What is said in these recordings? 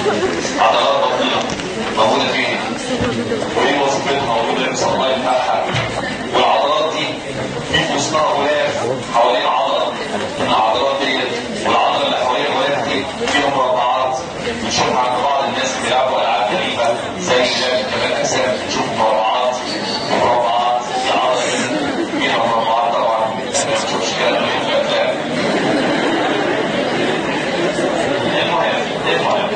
عضلات بطنيه موجوده فين؟ وايه وظيفتها موجوده في الصلايه بتاعها والعضلات دي في وسطها غلاف حوالين عضله من العضلات دي والعضله اللي حوالين الغلاف دي فيها مربعات بنشوفها عند بعض الناس اللي بيلعبوا العاب غريبه زي لعبه كمال اجسام بنشوف مربعات مربعات في عضله فيها مربعات طبعا ما بنشوفش كده في الافلام المهم المهم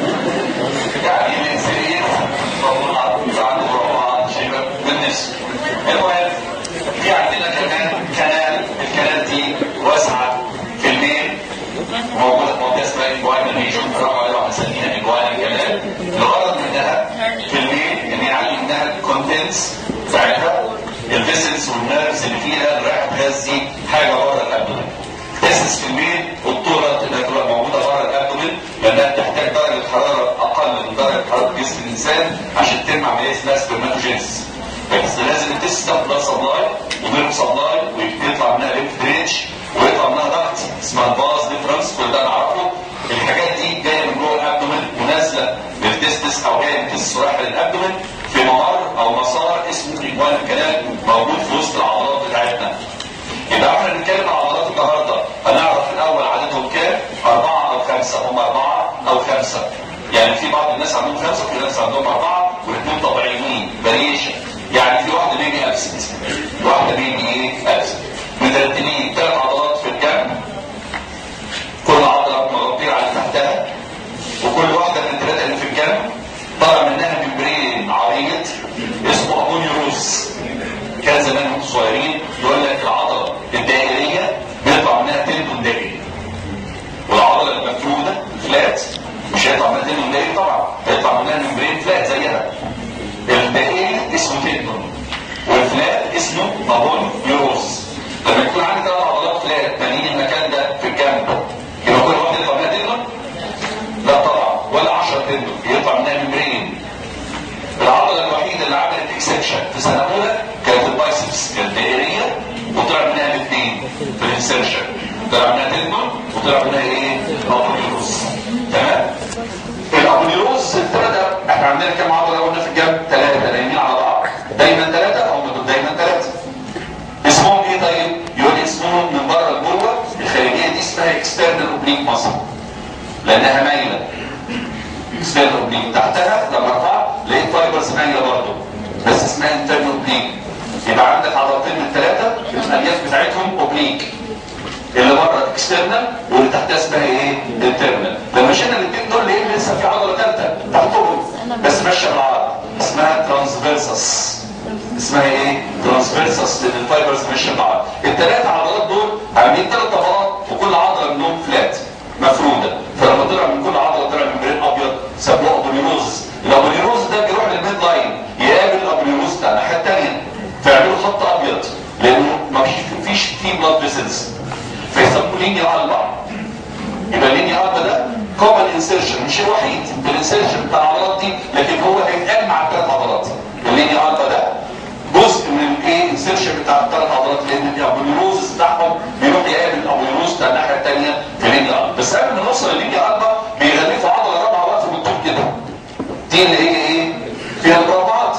يعني من سرير مربعات عنده مربعات شبه بالنسبه المهم في عندنا كمان كنال الكنال دي واسعه في الميل موجوده في منطقه اسمها انجوانا ريجون برافو عليها وهنسميها انجوانا كنال الغرض منها في الميل ان يعلم انها الكونتنتس بتاعتها الفيسلز والنيرفز اللي فيها اللي رايحه تغذي حاجه بره الابدومين تسس في الميل والطولة انها تبقى موجوده بره الابدومين لانها بتحتاج درجه حراره اقل من درجه حراره جسم الانسان عشان تتم عمليه اسمها سبرماتوجينيسيس بس لازم التست ده بلاد سبلاي وميلك سبلاي ويطلع منها ليمف درينج ويطلع منها ضغط اسمها الباز ديفرنس كل ده نعرفه الحاجات دي جايه من جوه الابدومين ونازله للتستس او جايه من التستس ورايحه للابدومين في ممر او مسار اسمه اجوان الكلام موجود في وسط العضلات بتاعتنا يبقى احنا بنتكلم عن عضلات النهارده هنعرف الاول عددهم كام؟ اربعه او خمسه هم اربعه او خمسه يعني في بعض الناس عندهم خمسه وفي ناس عندهم اربعه والاثنين طبيعيين فاريشن يعني في واحده بيبي ابسنت واحده بيبي ايه؟ ابسنت مترتبين ثلاث عضلات في الجنب كل عضله مغطيه على اللي تحتها وكل واحده من الثلاثه اللي في الجنب طالع منها ممبرين عريض اسمه ابونيوروس كان زمان وانتم صغيرين يقول لك العضله الدائريه بيطلع منها تندون دائري والعضله المفروده فلات مش هيطلع منها تندون دائري طبعا هيطلع منها ممبرين فلات زيها الدائري اسمه تندون والفلات اسمه ابونيوروس لما يكون عندي ثلاث عضلات فلات مالين المكان ده في الجنب يبقى كل واحد يطلع منها تندون لا طبعا ولا 10 تندون يطلع منها ممبرين العضلة الوحيدة اللي عملت اكسبشن في سنة أولى كانت البايسبس كانت دائرية وطلع منها الاثنين في الانسرشن طلع منها تندون وطلع منها ايه؟ الابونيروز تمام؟ الابونيروز الثلاثة احنا عندنا كام عضلة قلنا في الجنب؟ ثلاثة نايمين على بعض دايما ثلاثة هم دول دايما ثلاثة اسمهم ايه طيب؟ يقول لي اسمهم من بره لجوه الخارجية دي اسمها اكسترنال اوبليك ماسل لانها مايلة اكسترنال اوبليك تحتها لما ارفع لقيت فايبرز مايله برضه بس اسمها انترنال اوبليك يبقى عندك عضلتين من ثلاثه الالياف بتاعتهم اوبليك اللي بره اكسترنال واللي تحتها اسمها ايه؟ انترنال لما شلنا الاثنين دول لقيت لسه في عضله ثالثه تحتهم بس ماشيه بالعرض اسمها ترانسفيرسس اسمها ايه؟ ترانسفيرسس لان الفايبرز ماشيه بالعرض الثلاثه عضلات دول عاملين ثلاث طبقات وكل عضله منهم فلات مفروده فلما طلع من كل عضله طلع ممبرين ابيض سموه ابونيروز الابونيروز ده بيروح للميد لاين يقابل الابونيروز بتاع الناحيه الثانيه فيعملوا خط ابيض لانه ما فيش فيه بلاد فيسلز فيسموه لينيا البا يبقى لينيا البا ده كومن انسيرشن مش الوحيد في الانسيرشن بتاع العضلات دي لكن هو هيتقال مع الثلاث عضلات اللينيا البا ده جزء من الايه انسيرشن بتاع الثلاث عضلات لان الابونيروز بتاعهم بيروح يقابل الابونيروز بتاع الناحيه الثانيه في لينيا البا بس قبل ما نوصل للينيا البا بيغلفوا عضله رابعه واقفه بالطول كده دي اللي هي ايه؟ فيها المربعات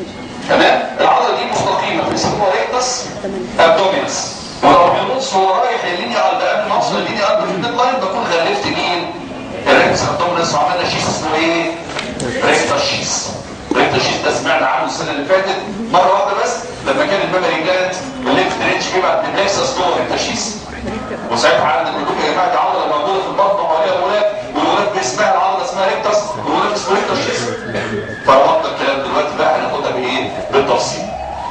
تمام؟ العضله دي مستقيمه بيسموها ريكتس ابدومينس ولو بيبص هو رايح اللينيا البا قبل ما اوصل اللينيا البا في الميد لاين بكون غلفت مين؟ الريكتس ابدومينس وعملنا شيس اسمه ايه؟ ريكتس شيس ريكتس شيس ده سمعنا عنه السنه اللي فاتت مره واحده بس لما كان الميموري جلاند والليمف درينج بيبعت من نكسس جوه ريكتس شيس وساعتها عندنا بنقول لكم يا جماعه دي عضله موجوده في البطن وحواليها غلاف والغلاف اسمها العضله اسمها ريكتس والغلاف اسمه ريكتس شيس فربطنا الكلام دلوقتي بقى هناخدها بايه؟ بالتفصيل.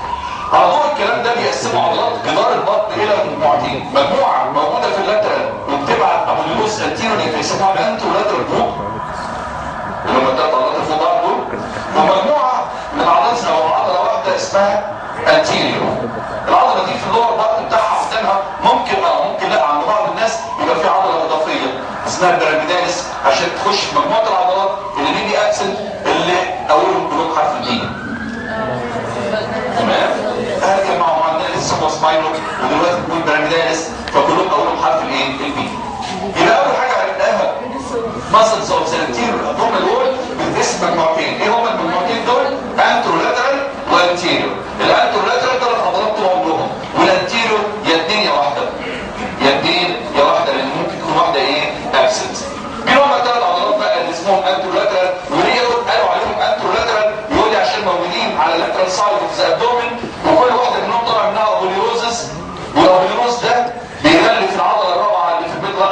على طول الكلام ده بيقسموا عضلات جدار البطن الى مجموعتين، مجموعه موجوده في اللاترال وبتبعت ابوليوس انتيرولي بيسموها الانتو لاترال جروب اللي هم الثلاث عضلات اللي فوق بعض دول ومجموعه من عضلات او عضله واحده اسمها انتيريور. العضله دي في اللور بطن بتاعها قدامها ممكن اه ممكن لا عند بعض الناس يبقى في عضله اضافيه اسمها البيراميداليس عشان تخش في مجموعه العضلات اللي بيجي اكسنت اللي اولهم كلهم حرف الدي تمام هرجع مع معدل لسه هو سباينو ودلوقتي بنقول بيراميداليس فكلهم اولهم حرف الايه البي يبقى اول حاجه عرفناها ماسلز اوف سيرتير ابدومينال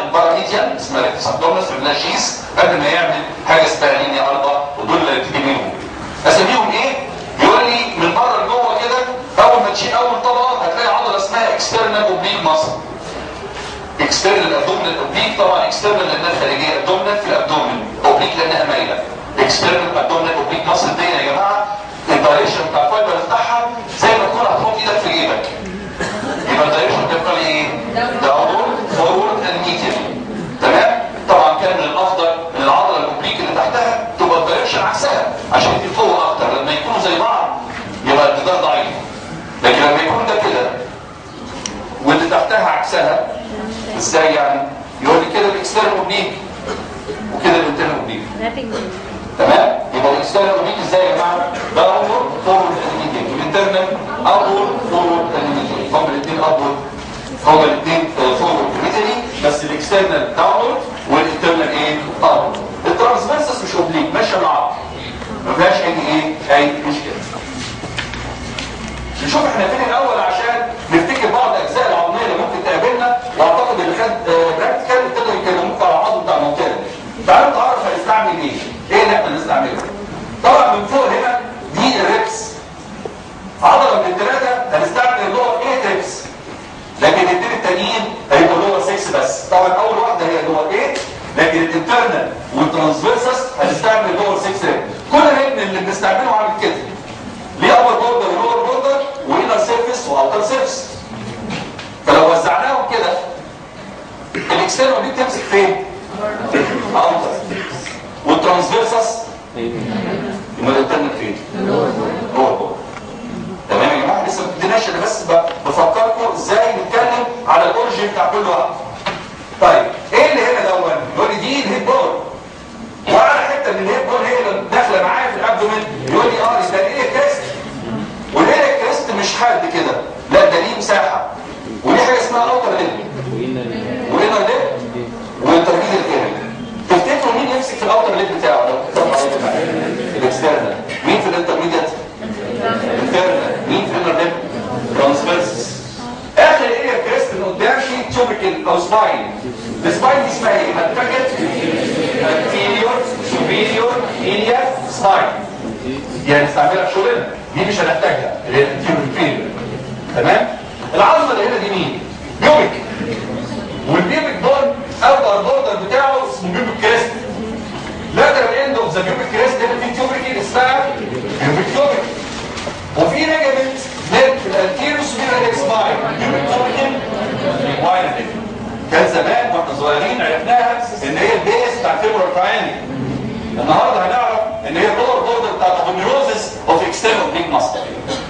من بره ميديان اسمها ريكتس ابدومينس في الناشيس قبل ما يعمل حاجه اسمها لينيا اربا ودول اللي تيجي منهم اساميهم ايه؟ بيقول لي من بره لجوه كده اول ما تشيل اول طبقه هتلاقي عضله اسمها اكسترنال اوبليك ماسل اكسترنال ابدومينال اوبليك طبعا اكسترنال لانها خارجيه ابدومينال في الابدومين اوبليك لانها مايله اكسترنال ابدومينال اوبليك ماسل دي يا جماعه الدايركشن بتاع الفايبر بتاعها زي ما تكون هتحط ايدك في جيبك يبقى الدايركشن بيبقى لي ايه؟ داونورد فورورد اند ميديان تمام؟ طبعا كان من الافضل ان العضله الاوبليك اللي تحتها تبقى الدايركشن عكسها عشان يدي قوه اكتر لما يكونوا زي بعض يبقى الجدار ضعيف لكن لما يكون ده كده واللي تحتها عكسها ازاي يعني؟ يقول لي كده الاكسترنال اوبليك وكده الانترنال اوبليك تمام يبقى الاكسترنال اوبليك ازاي يا جماعه داونورد فورورد اند والانترنال ابورد فورورد اند هم الاثنين ابورد هم الاثنين فورورد ميدلي بس الاكسترنال داونورد والانترنال ايه ابورد الترانسفيرسس مش اوبليك ماشيه مع بعض ما فيهاش اي ايه اي مشكله نشوف احنا فين الاول عشان نفتكر بعض الاجزاء العظميه اللي ممكن تقابلنا واعتقد اللي خد براكتيكال ابتدوا يكلموك على العظم بتاع المنطقه دي تعالوا نتعرف هنستعمل ايه ايه اللي احنا نستعمله طبعا من فوق هنا دي الريبس عضله من الثلاثه هنستعمل اللور 8 ريبس لكن الاثنين التانيين هيبقوا اللور 6 بس طبعا اول واحده هي اللور 8 لكن الانترنال والترانسفيرسس هنستعمل اللور 6 ريب كل ريب اللي بنستعمله عامل كده ليه ابر بوردر ولور بوردر وانر سيرفيس واوتر سيرفيس فلو وزعناهم كده الاكسترنال دي بتمسك فين؟ اوتر والترانسفيرسس يبقى الانترنال فين؟ لور بوردر تمام يا جماعه لسه ما ابتديناش انا بس بفكركم ازاي نتكلم على الاورجن بتاع كل واحد طيب ايه اللي هنا دون؟ يقول لي دي الهيد بون وعلى حته من الهيد بون هي اللي داخله معايا في الابدومين يقول لي اه ده ايه كريست والهيد كريست مش حد كده لا ده ليه مساحه وليه حاجه اسمها اوتر ليب وانر ليب وانترميديت ايرنج تفتكروا مين يمسك في الاوتر ليب بتاعه لو الاكسترنال مين في الانترميديت انترنال مين في الانر ليب ترانسفيرس اخر ايه كريست من قدام في توبيكال او سباين السباين دي اسمها ايه؟ هتفكر anterior superior iliac سباين دي هنستعملها في شغلنا دي مش هنحتاجها اللي هي anterior superior تمام؟ العظمه اللي هنا دي مين؟ بيوبك والبيوبك بون اوتر بوردر بتاعه اسمه بيوبك كريست lateral end of the pubic crest اللي في tubercle اسمها pubic tubercle وفي ليجمنت من الانتيريو سوبيريور سباين pubic tubercle وايد كان زمان واحنا صغيرين عرفناها ان هي البيس بتاع فيبرال تراينجل النهارده هنعرف ان هي اللور بوردر بتاع الهوميوزس اوف اكسترنال بيج ماسل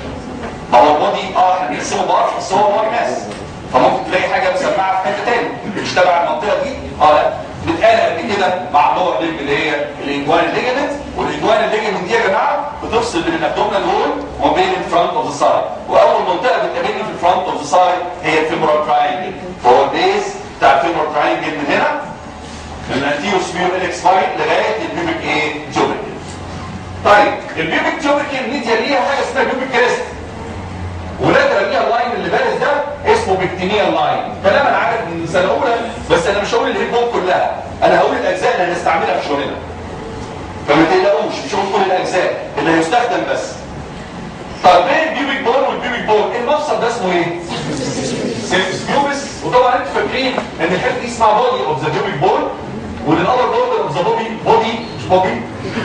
ما هو البودي اه احنا بنقسمه بارت بس هو باي ماس فممكن تلاقي حاجه مسمعه في حته تاني مش تبع المنطقه دي اه لا بتقال قبل كده مع اللور ليج اللي هي الانجوان ليجمنت والانجوان ليجمنت دي يا جماعه بتفصل بين الابدومينال وول وما بين الفرونت اوف ذا سايد واول منطقه بتقابلني في الفرونت اوف ذا سايد هي الفيمورال تراينجل فهو البيس بتاع الفيمورال تراينجل من هنا من الانتيرو سبيرو اليكس فايت لغايه البيبك ايه توبيكل طيب البيبك توبيكل ميديا ليها حاجه اسمها بيبك كريست ولاترال ليها اللاين اللي بارز ده اسمه بكتينيال لاين كلام انا عارف من سنه اولى بس انا مش هقول الهيد بون كلها انا هقول الاجزاء اللي هنستعملها في شغلنا فما تقلقوش مش هقول كل الاجزاء اللي هيستخدم بس طب بين البيوبيك بون والبيوبيك بون المفصل ده اسمه ايه؟ سيرفس بيوبس وطبعا انتوا فاكرين ان الحته دي اسمها بودي اوف ذا بيوبيك بون والابر بوردر اوف ذا بودي بودي مش بودي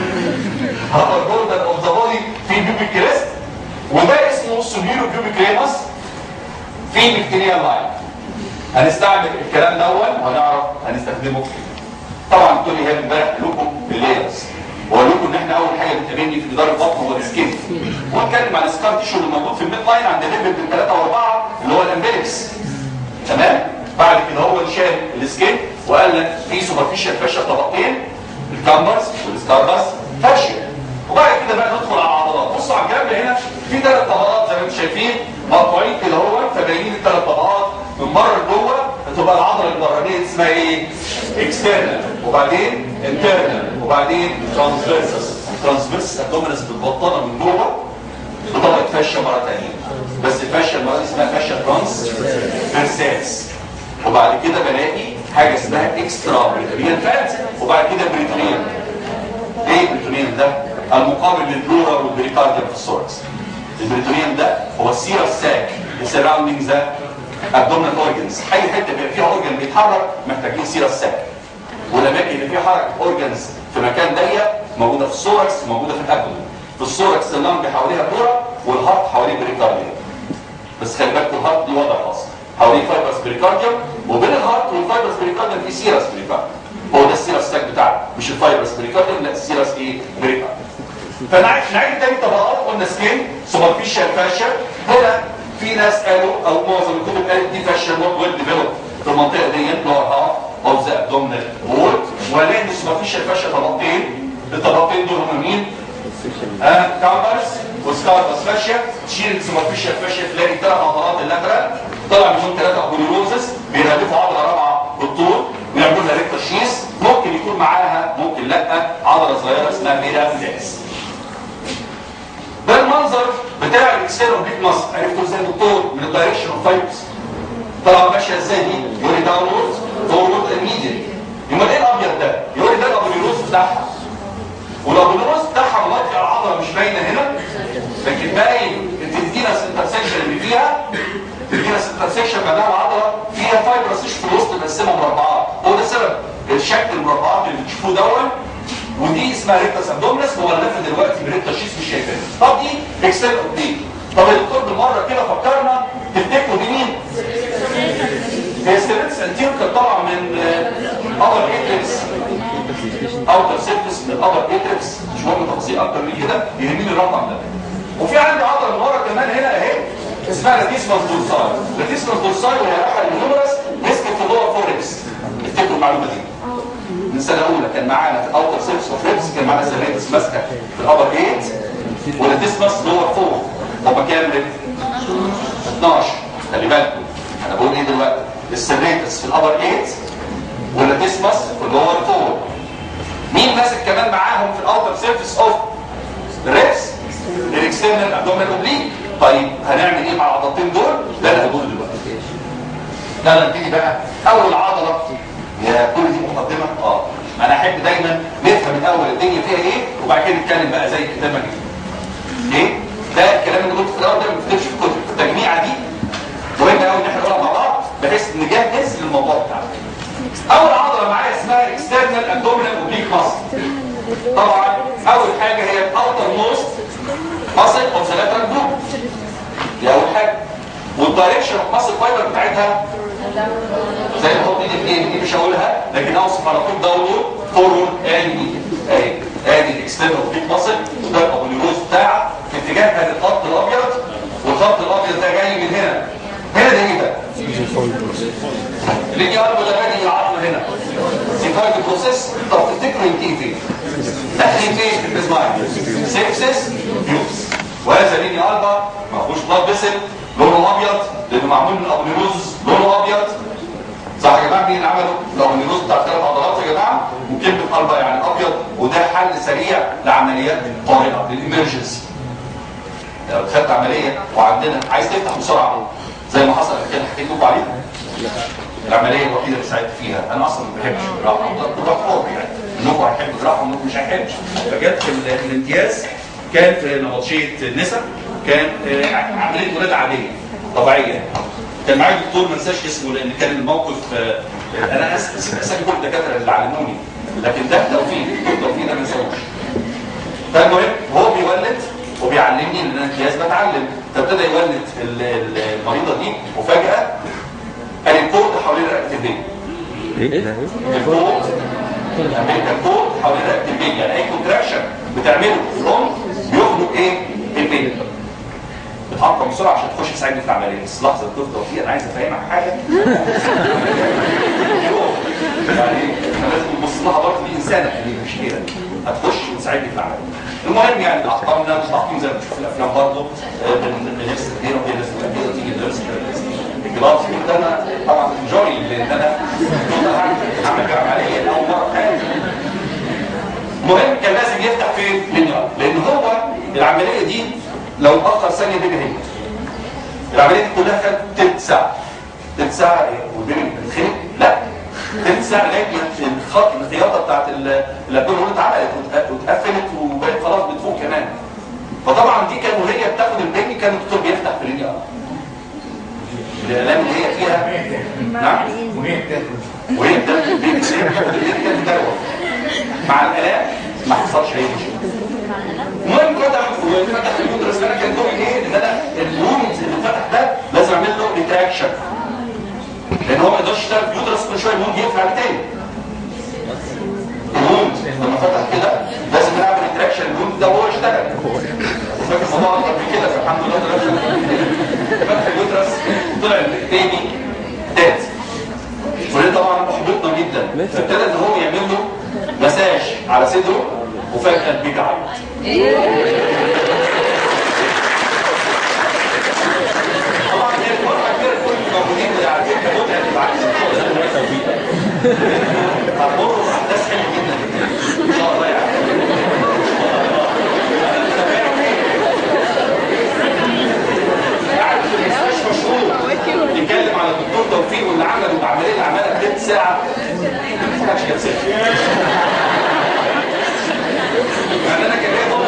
ابر بوردر اوف ذا بودي في بيوبيك كريست وده اسمه سوبيرو بيوبيك ريمس في بكتيريال لاين هنستعمل الكلام دون وهنعرف هنستخدمه طبعا كل هي امبارح لكم بالليرز واقول لكم ان احنا اول حاجه بتقابلني في جدار البطن هو السكين واتكلم عن السكار تيشو اللي موجود في الميد لاين عند الليفل من 3 و4 اللي هو الامبيركس تمام بعد كده هو شال السكين وقال لك في سوبرفيشال فاشيا طبقتين الكامبرز والسكاربس فاشيا وبعد كده بقى ندخل على العضلات بصوا على الجنب هنا في ثلاث طبقات زي ما انتم شايفين مقطوعين كده هو فباينين الثلاث طبقات من بره لجوه تبقى العضله البرانيه اسمها ايه؟ اكسترنال وبعدين انترنال وبعدين ترانسفيرسس الترانسفيرسس ابدومينس بتبطنها من جوه بطبقه فاشيا مره ثانيه بس الفاشيا المره دي اسمها فاشيا ترانس فيرساس وبعد كده بلاقي حاجه اسمها اكسترا بريتونيال فات وبعد كده بريتونيال ايه البريتونيال ده المقابل للبلورا والبريكارديوم في السوركس البريتونيال ده هو السيرا ساك سراوندينج ذا abdominal اورجنز اي حته بيبقى فيها اورجن بيتحرك محتاجين سيرا ساك والاماكن اللي فيها حركه اورجنز في مكان ضيق موجوده في السوركس موجوده في الابدومين في السوركس اللنج حواليها بلورا والهارت حواليه بريكارديوم بس خلي بالكم الهارت دي وضع خاص حواليه فايبرس بريكارديوم وبين الهارت والفايبرس بريكارديوم في سيرس بريكارديوم هو ده السيرس ساك بتاعنا مش الفايبرس بريكارديوم لا السيرس ايه بريكارديوم فنعيد نعيد تاني طبقات قلنا سكين سوبرفيشال فاشل هنا في ناس قالوا او معظم الكتب قالت دي فاشل نوت ويل ديفلوب في المنطقه دي لور هاف اوف ذا ابدومينال وول وهنلاقي ان السوبرفيشال فاشل طبقتين الطبقتين دول هم مين؟ ها كامبرز وسكاربس فاشيا تشيل السوبرفيشال فاشيا تلاقي ثلاث عضلات اللاترال طلع منهم ثلاثه ابوليروزس بيهدفوا عضله رابعه بالطول ويعملوا لها ريكتاشيس ممكن يكون معاها ممكن لا عضله صغيره اسمها ميرافيداس ده المنظر بتاع الاكسير اوبليك ماسل عرفتوا ازاي دكتور من الدايركشن اوف فايبرز طبعا ماشيه ازاي دي يوري داونورد فورورد ايميديت امال ايه الابيض ده يوري ده الابوليروز بتاعها والابوليروز بتاعها مغطي على العضله مش باينه هنا لكن باين التدينس انترسكشن اللي فيها التدينس انترسكشن معناها العضله فيها فايبرس في الوسط مقسمه مربعات هو ده سبب الشكل المربعات اللي بتشوفوه دون ودي اسمها ريكتاس ابدومينس مغلفه دلوقتي بريكتا شيس مش شايفينها طب دي اكسل اوبليك طب يا دكتور بالمره كده فكرنا تفتكروا دي مين؟ هي ستيرنس انتيرو كانت طالعه من ابر اتريكس اوتر سيرفيس من الابر اتريكس مش مهم تفاصيل اكتر من كده يهمني الرقم ده وفي عندي عضله من ورا كمان هنا اهي اسمها لاتيسماس دورساي لاتيسماس دورساي وهي رايحه للهيومرس مسكت في اللور فوركس افتكروا المعلومه دي من سنه اولى كان معانا في الاوتر سيرفيس اوف ريبس كان معانا سيرفيس ماسكه في الابر 8 ولاتيسماس لور 4 هما كام ريب 12 خلي بالكم انا بقول ايه دلوقتي السيرفيس في الابر 8 واللاتيسماس في اللور 4 مين ماسك كمان معاهم في الاوتر سيرفيس اوف ريبس الاكسترنال ابدومينال اوبليك طيب هنعمل ايه مع العضلتين دول لا لا هقول دلوقتي لا لا نبتدي بقى اول عضله يا كل دي مقدمه اه انا احب دايما نفهم الاول الدنيا فيها ايه وبعد كده نتكلم بقى زي الكتاب ما ايه ده الكلام اللي قلته في الاول ده ما بيكتبش في الكتب التجميعه دي مهم قوي ان احنا نقولها مع بعض بحيث نجهز للموضوع بتاعنا اول عضله معايا اسمها اكسترنال ابدومينال اوبليك ماسل طبعا اول حاجه هي الاوتر موست ماسل اوف ذا لاترال جروب دي اول حاجه والدايركشن اوف ماسل فايبر بتاعتها زي ما هو دي الاثنين دي مش هقولها لكن اوصف على طول داونورد فورورد ادي ادي ادي الاكسترنال اوبليك ماسل وده الابوليروز بتاع في اتجاه الخط الابيض والخط الابيض ده جاي من هنا هنا ده ايه ده؟ اللي جه قلبه ده بادئ العظم هنا سيفايد بروسيس طب تفتكروا ينتهي فين؟ داخلين فين في البيزماين؟ سيبسس يوبس وهذا ليني قلبه ما فيهوش بلاد بسل لونه ابيض لانه معمول من ابونيروز لونه ابيض صح يا جماعه مين اللي عمله الابونيروز بتاع ثلاث عضلات يا جماعه وكلمه قلبه يعني ابيض وده حل سريع لعمليات طارئه للامرجنسي لو دخلت عمليه وعندنا عايز تفتح بسرعه زي ما حصل كده حكيت لكم عليها العمليه الوحيده اللي ساعدت فيها انا اصلا ما بحبش الجراحه الجراحه حر يعني انكم هتحبوا الجراحه وانكم مش هتحبش فجت في ال- الامتياز كان في نبطشيه النساء كان آه، عمليه ولاده عاديه طبيعيه كان معايا دكتور ما انساش اسمه لان كان الموقف آه، انا اسف اسامي كل الدكاتره اللي علموني لكن ده توفيق التوفيق ده ما انساهوش فالمهم هو بيولد وبيعلمني ان انا امتياز بتعلم فابتدى يولد ال- ال- المريضه دي وفجاه قال الكود حوالين رقبه البيبي ايه؟ الكود الامريكان كود حوالين رقبه البيبي يعني اي كونتراكشن بتعمله الام بيخرج ايه البيبي بتعقم بسرعه عشان تخش تساعدني في العمليه بس لحظه الطفل توفيق انا عايز افهمك حاجه يعني احنا لازم نبص لها برضه دي انسانه يعني مش كده هتخش وتساعدني في العمليه المهم يعني عقمنا تعقيم زي ما بتشوف في الافلام برضه آه، بن- بنلبس كده وهي لابسه كده وتيجي تلبس الجلاس كنت انا طبعا انجوي لان انا كنت هعمل عمليه اول مره في حياتي المهم كان لازم يفتح فين؟ لينيار لان هو العمليه دي لو اتاخر ثانيه بيبي هيموت العمليه دي كلها خدت تلت ساعه تلت ساعه ايه؟ والبيبي بيتخنق؟ لا تلت ساعه لغايه ما الخط الخياطه بتاعت الابدومين اتعملت واتقفلت وبقت خلاص بتفوق كمان فطبعا دي كانت وهي بتاخد البنج كان الدكتور بيفتح في الرجل الالام اللي هي فيها نعم وهي بتاكل وهي بتاخد البنج كانت بتدور مع الالام ما حصلش اي مشكله المهم كده وفتح اليوترس انا كان دوري ايه ان انا الومز اللي فتح ده لازم اعمل له ريتراكشن لان هو ما يقدرش يشتغل في اليوترس كل شويه الوند يقفل عليه تاني الوند لما فتح كده لازم نعمل ريتراكشن الوند ده وهو يشتغل فاكر الموضوع اكتر من كده فالحمد لله طلع فتح اليوترس طلع البيبي ديد وده طبعا احبطنا جدا فابتدى ان هو يعمل له مساج على صدره وفجاه البيبي عيط طبعا هي المرة كبيرة كل الموجودين اللي على فكرة متعة بعد هتمر احداث حلوه جدا ان شاء الله يعني قاعد في المستشفى شهور بيتكلم على الدكتور توفيق واللي عمل العمليه اللي عملها في ثلث ساعه ما كانش كده ست يعني انا كان ليا طبعا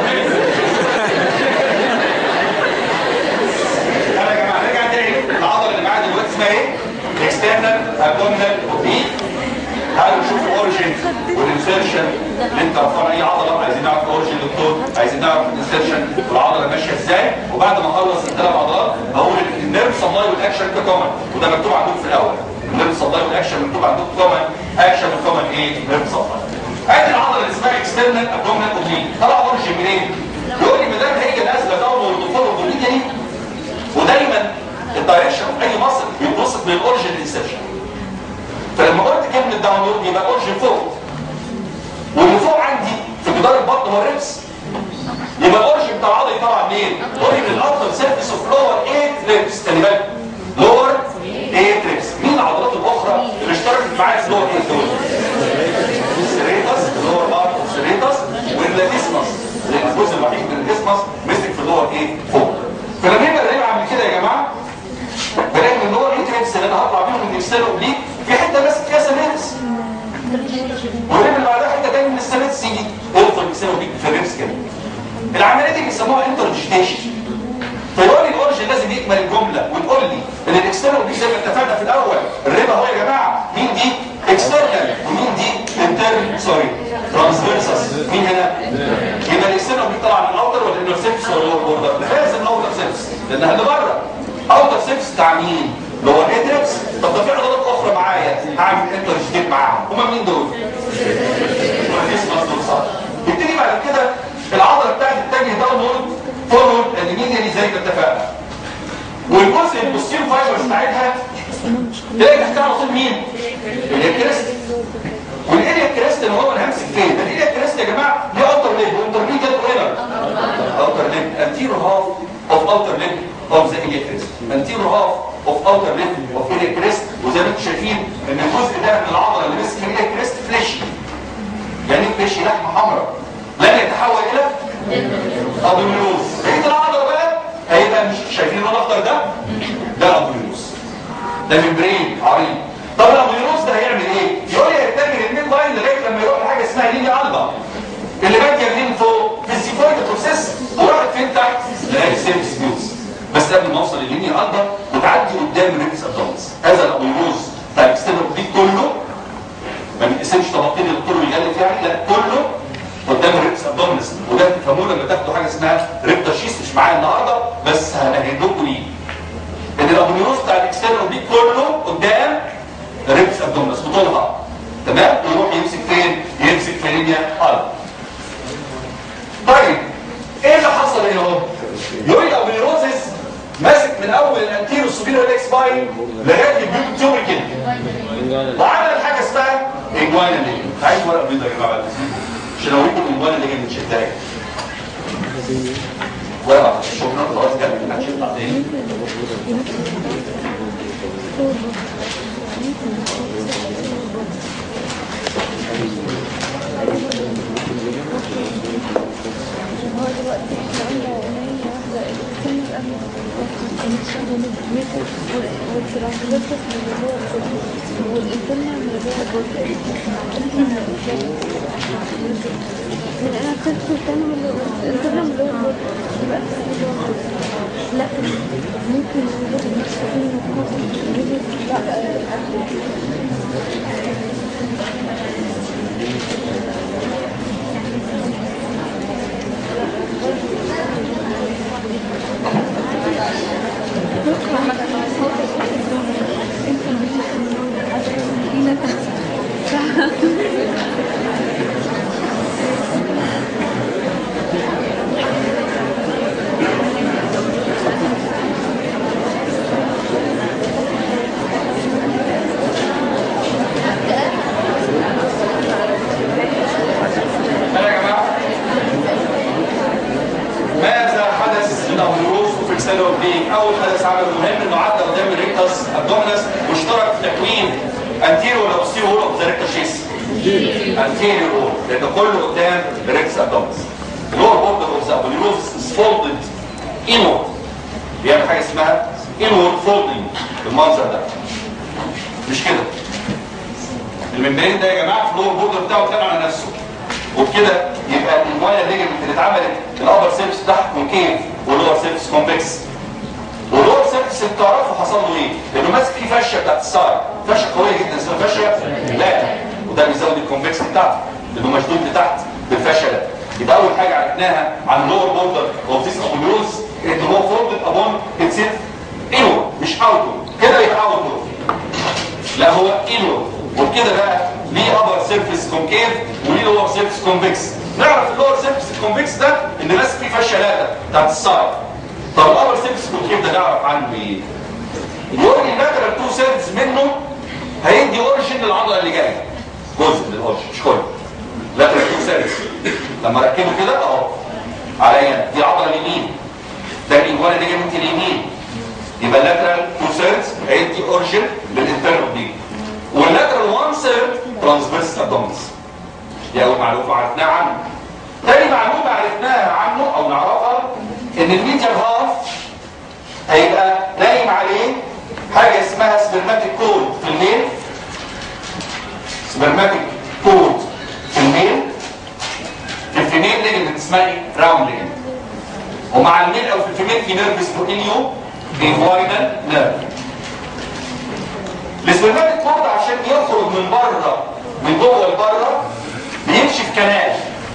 انا يا جماعه نرجع تاني العضله اللي معايا دلوقتي اسمها ايه؟ اكسترنال ابدومينال اوبليك تعالوا نشوف الاوريجن والانسيرشن اللي انت رفعنا اي عضله عايزين نعرف الاوريجن دكتور عايزين نعرف الانسيرشن والعضله ماشيه ازاي وبعد ما اخلص الثلاث عضلات هقول النيرف سبلاي والاكشن كومن وده مكتوب عندكم في الاول النيرف سبلاي والاكشن مكتوب عندكم كومن اكشن وكومن ايه؟ نيرف سبلاي ادي العضله اللي اسمها اكسترنال ابدومينال اوبليك طلع اوريجن منين؟ يقول لي ما دام هي نازله داون والدخول والبوليتي ودايما الدايركشن في اي مصر بيتبسط من الاوريجن للانسيرشن فلما قلت كلمه داونلود يبقى اوريجن فوق واللي فوق عندي في جدار البطن هو الريبس يبقى الاوريجن بتاع العضله طالع منين؟ اوريجن من الاوتر سيرفيس اوف لور 8 ريبس خلي بالك لور 8 ريبس مين العضلات الاخرى اللي اشتركت معايا في لور 8 دول؟ السريتس اللور ارت السريتس واللاتيسمس الجزء الوحيد من اللاتيسمس مسك في اللور 8 فوق فلما يبقى الريب عامل كده يا جماعه بلاقي ان اللور 8 ريبس اللي انا هطلع بيهم من الاكسترنال اوبليك في حته ماسك فيها سيريتس والريب اللي بعدها حته تاني من السيريتس يجي يدخل الاكسترنال اوبليك في الريبس كده العمليه دي بيسموها انترجيتيشن فيقول لي الاوريجن لازم يكمل الجمله وتقول لي ان الاكسترنال اوبليك زي ما اتفقنا في الاول الريب اهو يا جماعه مين دي اكسترنال ومين دي انترن سوري ترانسفيرسس مين هنا يبقى الاكسترنال اوبليك طالع من الاوتر ولا الانر سيرفس ولا اللور بوردر لازم الاوتر سيرفس لانها اللي بره اوتر سيرفس بتاع مين اللي هو الاتريبس طب ده في عضلات اخرى معايا هعمل انترجيتيت معاهم هم مين دول يبتدي بعد كده العضله بتاعتي تتجه داونورد فورورد اليمينيالي زي ما اتفقنا والجزء البوستير فايبرز بتاعتها تلاقي تحتها على طول مين؟ الكريست والاريا كريست اللي هو انا همسك فين؟ الاريا كريست يا جماعه دي اوتر ليب وانترميديت وينر اوتر ليب انتيرو هاف اوف اوتر ليب اوف ذا اريا كريست انتيرو هاف اوف اوتر ليب اوف اريا كريست وزي ما انتم شايفين ان الجزء ده من العضله اللي مسك الاريا كريست فليشي يعني فليشي لحمه حمراء لن يتحول الى ابيولوز بقيه العضله بقى هيبقى مش شايفين اللون الاخضر ده ده ابيولوز ده ممبرين عريض طب الابيولوز ده هيعمل ايه يقول لي هيتجه الميد لاين لغايه لما يروح لحاجه اسمها لينيا البا اللي باديه منين فوق في السيفويد بروسيس وراحت فين تحت لغايه السيرفس بيوز بس قبل ما اوصل للينيا البا وتعدي قدام الريكس ابدومس هذا الابيولوز بتاع الاكسترنال اوبليك كله ما بنقسمش طبقتين الدكتور بيغلف يعني لا كله قدام الريبس ابدومينس وده تفهموه لما تاخدوا حاجه اسمها ريبتاشيس مش معايا النهارده بس هنهد لكم ليه ان الابونيوس بتاع الاكسترنال اوبليك كله قدام الريبس ابدومينس بطولها تمام ويروح يمسك فين يمسك في لينيا قلب طيب ايه اللي حصل هنا اهو يقول لي ابونيوزس ماسك من اول الانتيرو سوبيريور اكس باين لغايه البيوت تيومر كده وعمل حاجه اسمها اجوانا ليه عايز ورقه بيضاء يا جماعه بعد عشان اوريكم العنوان اللي جاي من شتاك ورقه الشغل خلاص جت هتشيل بعدين هو دلوقتي احنا قلنا ان هي واحدة السنة قبل لا ممكن يا جماعه ماذا حدث للأبروز في السنة والبيك؟ أول حدث عمل مهم إنه عدى قدام الريكتس أبدومينس واشترك في تكوين أنتيريور ولا بوستيريور أوف ذا ريكتس شيس؟ أنتيريور لأن كله قدام الريكتس أبدومينس. اللور بوردر أوف ذا أبروز is folded inward. بيعمل حاجة اسمها inward folding بالمنظر ده. مش كده. الممبرين ده يا جماعة في اللور بوردر بتاعه كان على نفسه. وبكده يبقى المايه ليجمنت اللي اتعملت الابر سيرفس بتاعها كونكيف واللور سيرفس كونفكس واللور سيرفس اللي تعرفوا حصل له ايه؟ لانه ماسك فيه فشه بتاعت السايد فشه قويه جدا اسمها فشه لا وده بيزود الكونفكس بتاعته لانه مشدود لتحت بالفشه ده يبقى اول حاجه عرفناها عن اللور بوردر اوف ذيس ابوليوز ان هو فولدد ابون اتسيت انور مش اوتور كده يبقى اوتور لا هو انور وبكده بقى ليه ابر سيرفيس كونكيف وليه لور سيرفيس كونفكس نعرف اللور سيرفيس كونفكس ده ان ماسك فيه فشه لاده بتاعت السايد طب الابر سيرفيس كونكيف ده نعرف عنه ايه؟ يقول لي لاترال تو سيرفيس منه هيدي اوريجين للعضله اللي جايه جزء من الاوريجين مش كله لاترال تو سيرفيس لما ركبه كده اهو عليا دي عضله اليمين ده الانجوانا دي جابت اليمين يبقى اللاترال تو سيرفيس هيدي اوريجين للانترنال دي واللاترال 1 سيرد ترانسفيرس ابدومينس دي اول معلومه عرفناها عنه تاني معلومه عرفناها عنه او نعرفها ان الميديال هاف هيبقى نايم عليه حاجه اسمها سبرماتيك كود في الميل سبرماتيك كود في الميل في الفيميل ليجمنت اسمها ايه؟ راوند ليجمنت ومع الميل او في الفيميل في نيرف اسمه انيو انفاينال نيرف الاسبرماتيك كورد عشان يخرج من بره من جوه لبره بيمشي في كنال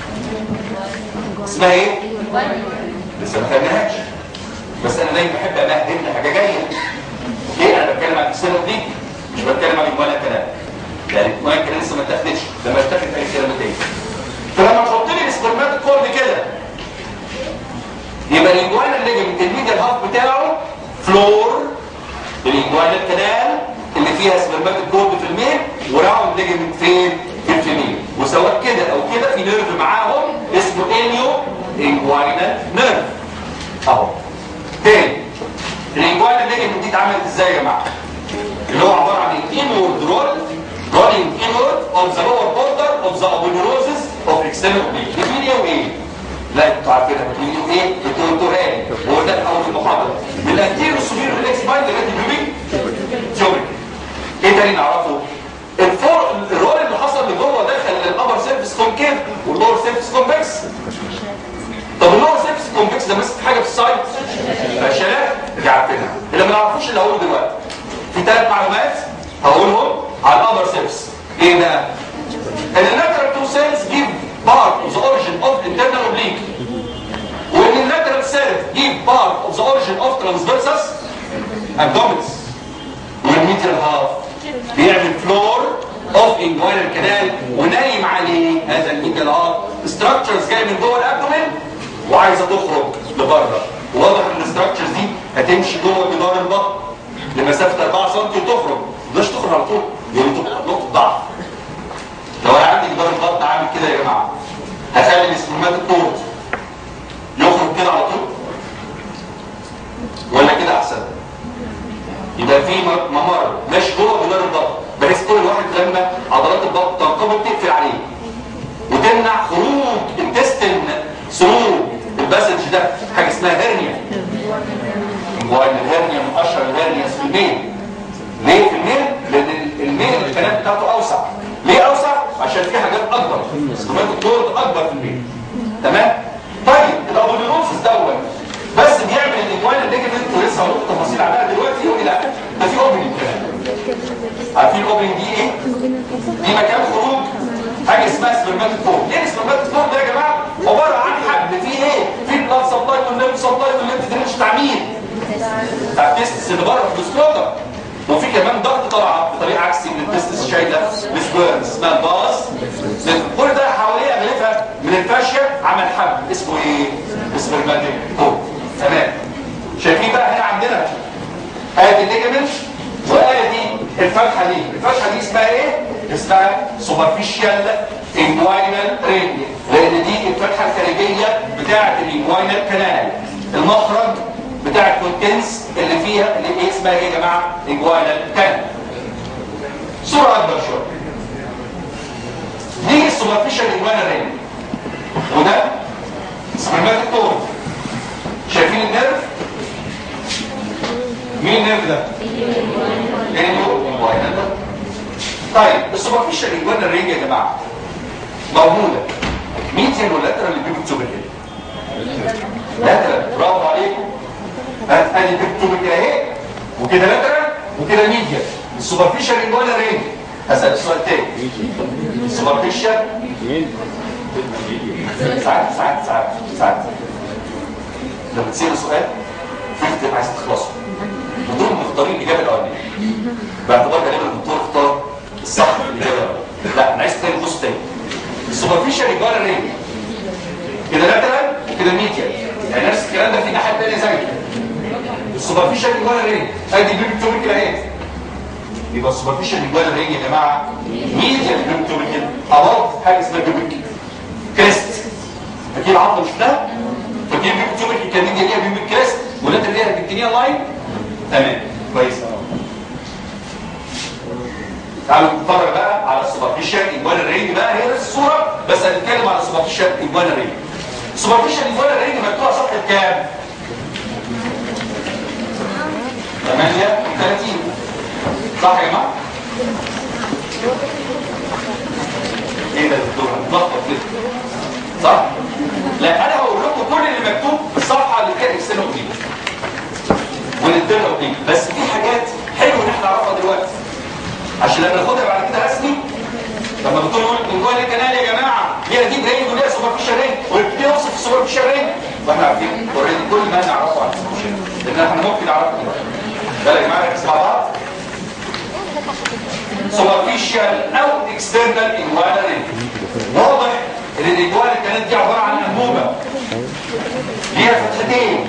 اسمها ايه؟ لسه ما خدناهاش بس انا دايما بحب امهد لحاجه جايه ليه انا بتكلم عن السنه دي مش بتكلم عن المويه كلام يعني المويه كلام لسه ما اتاخدتش لما اتاخد اي كلام تاني فلما تحط لي الاسبرماتيك كورد كده يبقى الانجوانا الليجمنت الميديال هاف بتاعه فلور الانجوانا الكنال اللي فيها سبرماتيك كورد في الميل وراوند ليجمنت فين في الفيميل وسواء كده او كده في نيرف معاهم اسمه انيو انجوانا نيرف اهو تاني الانجوانا ليجمنت دي اتعملت ازاي يا جماعه اللي هو عباره عن انورد رول رولينج انورد اوف ذا لور بوردر اوف ذا ابونيروزس اوف اكسترنال اوبليك بتقول ايه لا انتوا عارفينها بتقول ايه بتقول توراني هو ده اول المحاضره من الانتيرو سوبيرو ريلاكس بايند لغايه البيوبيك تيوبيك ايه تاني نعرفه الفور الرول اللي حصل اللي جوه دخل الابر سيرفيس كونكيف واللور سيرفيس كونفكس طب اللور سيرفيس كونفكس ده ماسك حاجه في السايد فشلات دي عارفينها اللي ما نعرفوش اللي هقوله دلوقتي في ثلاث معلومات هقولهم على الابر سيرفيس ايه ده ان اللاترال تو سيلز جيف بارت اوف ذا اوريجين اوف انترنال اوبليك وان اللاترال سيلز جيف بارت اوف ذا اوريجين اوف ترانسفيرسس ابدومينس والميديال هاف بيعمل فلور اوف انجوينال كانال ونايم عليه هذا الميديال هاف ستراكشرز جايه من جوه الابدومين وعايزه تخرج لبره واضح ان الستراكشرز دي هتمشي جوه جدار البطن لمسافه 4 سم وتخرج مش تخرج على طول يعني تبقى نقطه ضعف لو انا عندي جدار البطن عامل كده يا جماعه هخلي الاستمات الكورد يخرج كده على طول ولا كده احسن يبقى في ممر ماشي جوه جدار البطن بحيث كل واحد لما عضلات البطن تنقبض تقفل عليه وتمنع خروج انتستن ثرو الباسج ده حاجه اسمها هرنيا انجوين الهرنيا من اشهر الهرنياس في الميل ليه في الميل؟ لان الميل الكلام بتاعته اوسع ليه اوسع؟ عشان في حاجات اكبر استخدامات الطرد اكبر في الميل تمام؟ طيب الابوليروسس دوت بس بيعمل الانجوين الليجمنت ولسه هنقول تفاصيل عنها دلوقتي ولا ده في اوبننج كمان عارفين الاوبننج دي ايه؟ دي مكان خروج حاجه اسمها سبرماتوفور ايه السبرماتوفور ده يا جماعه عباره عن حبل فيه ايه فيه بلاد سبلاي والليمف سبلاي والليمف درينج تعميل بتاع التستس اللي بره في السكروتر وفي كمان ضغط طالعه بطريقه عكسي من التستس شايله سبيرز اسمها الباص كل ده حواليه اغلفها من الفاشيه عمل حبل اسمه ايه سبرماتوفور تمام شايفين بقى هنا عندنا ادي الليجمنت وادي الفتحه دي الفتحه دي اسمها ايه اسمها سوبرفيشال انجوينال رينج لان دي الفتحه الخارجيه بتاعه الانجوينال كانال المخرج بتاع الكونتنس اللي فيها اللي ايه اسمها ايه يا جماعه انجوينال كانال صوره اكبر شويه دي السوبرفيشال انجوينال رينج وده سبرماتيك تور شايفين النيرف مين النيرف ده طيب السوبرفيشال انجوانا رينج يا جماعه موجوده ميديان ولا لاترال اللي بيجوا تشوف كده لاترال برافو عليكم ادي البيج تشوف كده اهي وكده لاترال وكده ميديان السوبرفيشال انجوانا رينج هسال السؤال تاني السوبرفيشال ساعات ساعات ساعات ساعات لما تسأل سؤال فكرة عايز تخلصه بدون مختارين الإجابة الأولانية باعتبار غالبا الدكتور اختار الصح الإجابة الأولانية لا أنا عايز تاني بص تاني السوبرفيشال إيجوال رينج كده لاترال وكده ميديال يعني نفس الكلام ده في ناحية تانية زي كده السوبرفيشال إيجوال رينج أدي بيبي توميك أهي يبقى السوبرفيشال إيجوال رينج يا جماعة ميديال بيبي توميك أباف حاجة اسمها بيبي كريست فاكرين العظمة مش ده؟ فاكرين بيبي توميك كان دي ليها بيبي كريست ولاد اللي هي البكتيريا لاين تمام كويس تعالوا نتفرج بقى على السوبرفيشال ايجوال رينج بقى هي نفس الصوره بس هنتكلم على السوبرفيشال ايجوال رينج السوبرفيشال ايجوال رينج مكتوبه صفحه كام 38 صح يا جماعه ايه ده الدكتور هتلخبط كده صح لا انا هقول لكم كل اللي مكتوب في الصفحه اللي كانت اكسلو دي ونتبعوا دي بس في حاجات حلو ان احنا نعرفها دلوقتي عشان لما ناخدها بعد كده رسمي لما الدكتور يقول من جوه الكنال يا جماعه ليها ديب رينج وليها سوبرفيشال رينج ونبتدي نوصف السوبرفيشال رينج واحنا عارفين اوريدي كل ما نعرفه عن السوبرفيشال لان احنا ممكن نعرفه يلا يا جماعه نركز مع بعض سوبرفيشال او اكسترنال انجوانال رينج واضح ان الانجوانال كانت دي عباره عن انبوبه ليها فتحتين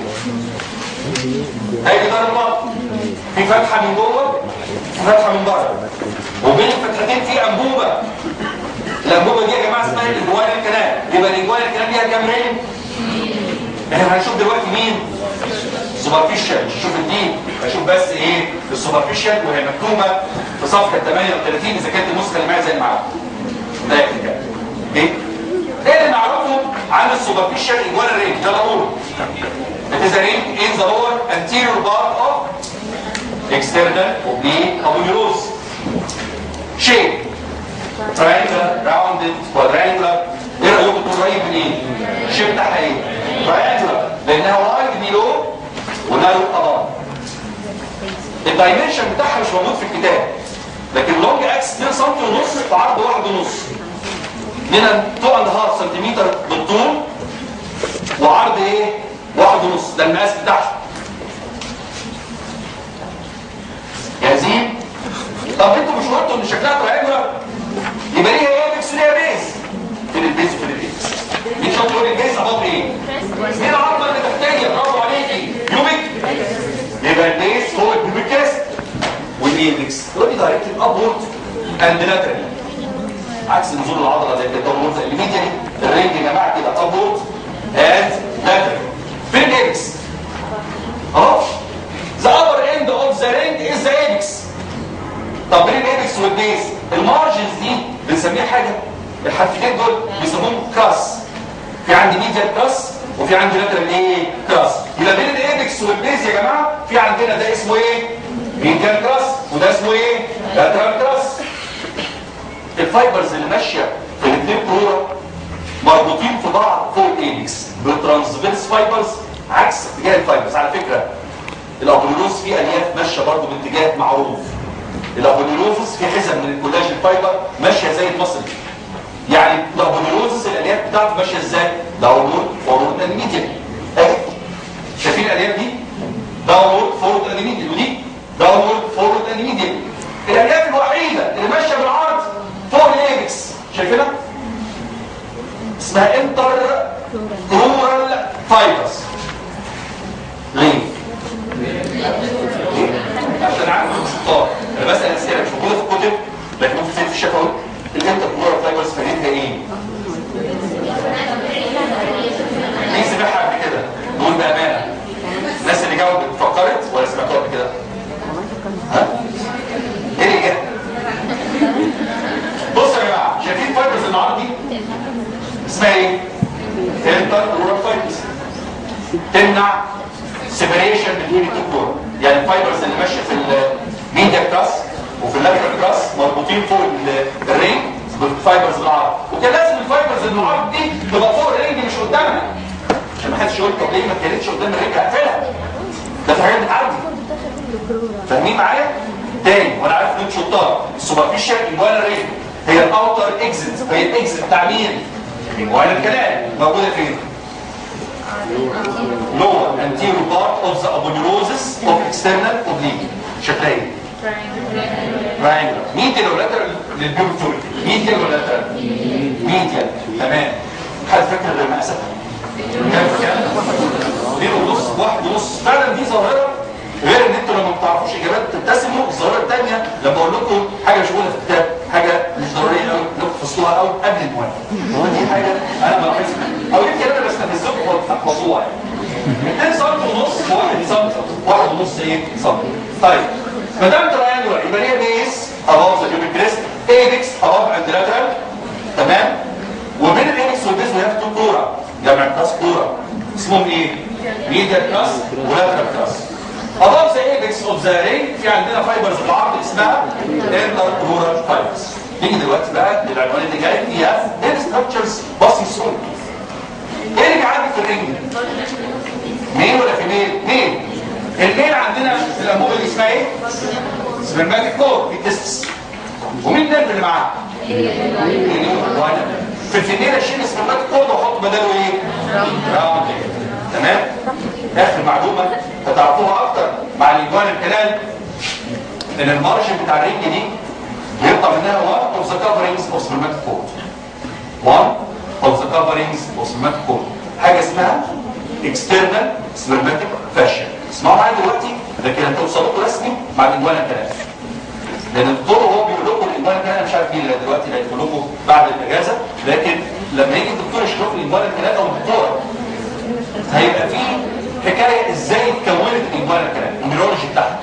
هيجي ده البطن في فتحه من جوه في فتحه من بره وبين الفتحتين في انبوبه الانبوبه دي يا جماعه اسمها الانجوال الكلام يبقى الانجوال الكلام ليها كام رين احنا هنشوف دلوقتي مين سوبرفيشال مش هنشوف الدين هنشوف بس ايه السوبرفيشال وهي مكتوبه في صفحه 38 اذا كانت النسخه اللي معايا زي اللي معاكم ده كده ايه ايه اللي نعرفه عن السوبرفيشال انجوال رينج ده بقوله It is a ring in the lower anterior part of external oblique aponeurosis. Shape triangular, rounded, quadrangular. ايه رايكم قريب من ايه؟ الشيب بتاعها ايه؟ triangular لانها وايد بيلو ونارو اباف. الدايمنشن بتاعها مش موجود في الكتاب لكن لونج اكس 2 سم ونص في عرض 1 ونص. هنا 2 اند هاف سنتيمتر بالطول وعرض ايه؟ واحد ونص ده المقاس بتاعها جاهزين طب انتوا مش قلتوا ان شكلها تراينجلر يبقى ليها ايه بيكس ليها بيز فين البيز وفين البيز مين شاطر يقول البيز عباره ايه مين العظمه اللي تحتيه برافو عليكي يومك يبقى البيز هو البيبك كريست والايبكس تقول لي دايركتلي ابورد اند لاترالي عكس نزول العضله زي كده ابورد الميديا الرينج يا جماعه كده ابورد اند لاترالي فين الايبكس اهو the upper end of the ring is the apex طب بين الايبكس والبيس المارجنز دي بنسميها حاجه الحرفين دول بيسموهم كراس في عندي ميديال كراس وفي عندي لاترال ايه كراس يبقى بين الايبكس والبيز يا جماعه في عندنا ده اسمه ايه ميديان كراس وده اسمه ايه لاترال كراس الفايبرز اللي ماشيه في الاثنين كوره مربوطين في بعض فوق الايبكس بالترانسفيرس فايبرز عكس اتجاه الفايبرز على فكره الابولوس فيه الياف ماشيه برضه باتجاه معروف الابولوس في حزم من الكولاجين فايبر ماشيه زي المصل يعني الابولوس الالياف بتاعته ماشيه ازاي داونورد فورورد اند ميديان اهي شايفين الالياف دي داونورد فورورد اند ميديان ودي داونورد فورورد اند ميديان الالياف الوحيده اللي ماشيه بالعرض فوق الايبكس شايفينها اسمها انتر كرورال فايبرز ليه عشان عارف مش شطار انا بسال اسئله مش موجوده في الكتب لكن ممكن في الشفوي الانتر كرورال فايبرز فايدتها ايه؟ مين سمعها قبل كده؟ نقول بامانه الناس اللي جاوبت فكرت ولا سمعتوها قبل كده؟ ها؟ ايه اللي جه؟ بصوا يا جماعه شايفين فايبرز النهارده دي؟ اسمها ايه؟ انتر كرورال فايبرز تمنع سيبريشن بين التو كور يعني الفايبرز اللي ماشيه في الميديا كراس وفي اللاترال كراس مربوطين فوق ال- الرينج بالفايبرز بالعرض وكان لازم الفايبرز بالعرض دي تبقى فوق الرينج مش قدامها عشان ما حدش يقول طب ليه ما كانتش قدام الرينج هقفلها ده في حاجات بتعدي فاهمين معايا؟ تاني وانا عارف ان انتوا شطار السوبرفيشال انجوانا رينج هي الاوتر اكزيت هي الاكزيت بتاع مين؟ انجوانا الكلام موجوده فين؟ lower anterior part of the aponeurosis of external oblique شكلها ايه؟ triangular medial ولا lateral للبيوتوري medial ولا lateral؟ medial تمام حد فاكر غير مقاسها؟ كام كام؟ اثنين ونص واحد ونص فعلا دي ظاهره غير ان انتوا لما ما بتعرفوش اجابات تبتسموا الظاهره الثانيه لما اقول لكم حاجه مش موجوده في الكتاب حاجه مش ضروريه قوي انكم تفصلوها قوي قبل المواد دي حاجه انا بلاحظها او يمكن انا بستفزكم وتحفظوها يعني 2 سم ونص وواحد سم واحد ونص ايه سم طيب ما دام تراينجولار يبقى ليها بيس اباف ذا كيوبيك كريست ايبكس اباف اند لاترال تمام وبين الايبكس والبيس وي هاف تو كوره جمع كلاس كوره اسمهم ايه؟ ميديال كلاس ولاترال كلاس above the apex of the ring في عندنا فايبرز بالعرض اسمها intercrural fibers نيجي دلوقتي بقى للعنوان اللي جاي فيها ايه ستراكشرز باصي سول ايه اللي عندي في الرينج مين ولا فيميل مين الميل عندنا الانبوبه اللي اسمها ايه سبرماتيك كور في التستس ومين النرف اللي معاه في الفيميل اشيل السبرماتيك كور واحط بداله ايه راوند تمام اخر معلومه هتعرفوها اكتر مع الانجوان الكلام ان المارجن بتاع الرينج دي بيطلع منها one of the coverings of spermatic cord one of the coverings of spermatic cord حاجه اسمها external spermatic fascia اسمعوا معايا دلوقتي لكن هتوصلوا لكم رسمي مع الانجوان الكلام لان الدكتور وهو بيقول لكم الانجوان الكلام أنا مش عارف مين دلوقتي اللي هيقول لكم بعد الاجازه لكن لما يجي الدكتور يشرح لكم الانجوان الكلام او الدكتوره هيبقى في حكايه ازاي اتكونت الانجوان الكلام النيورولوجي بتاعها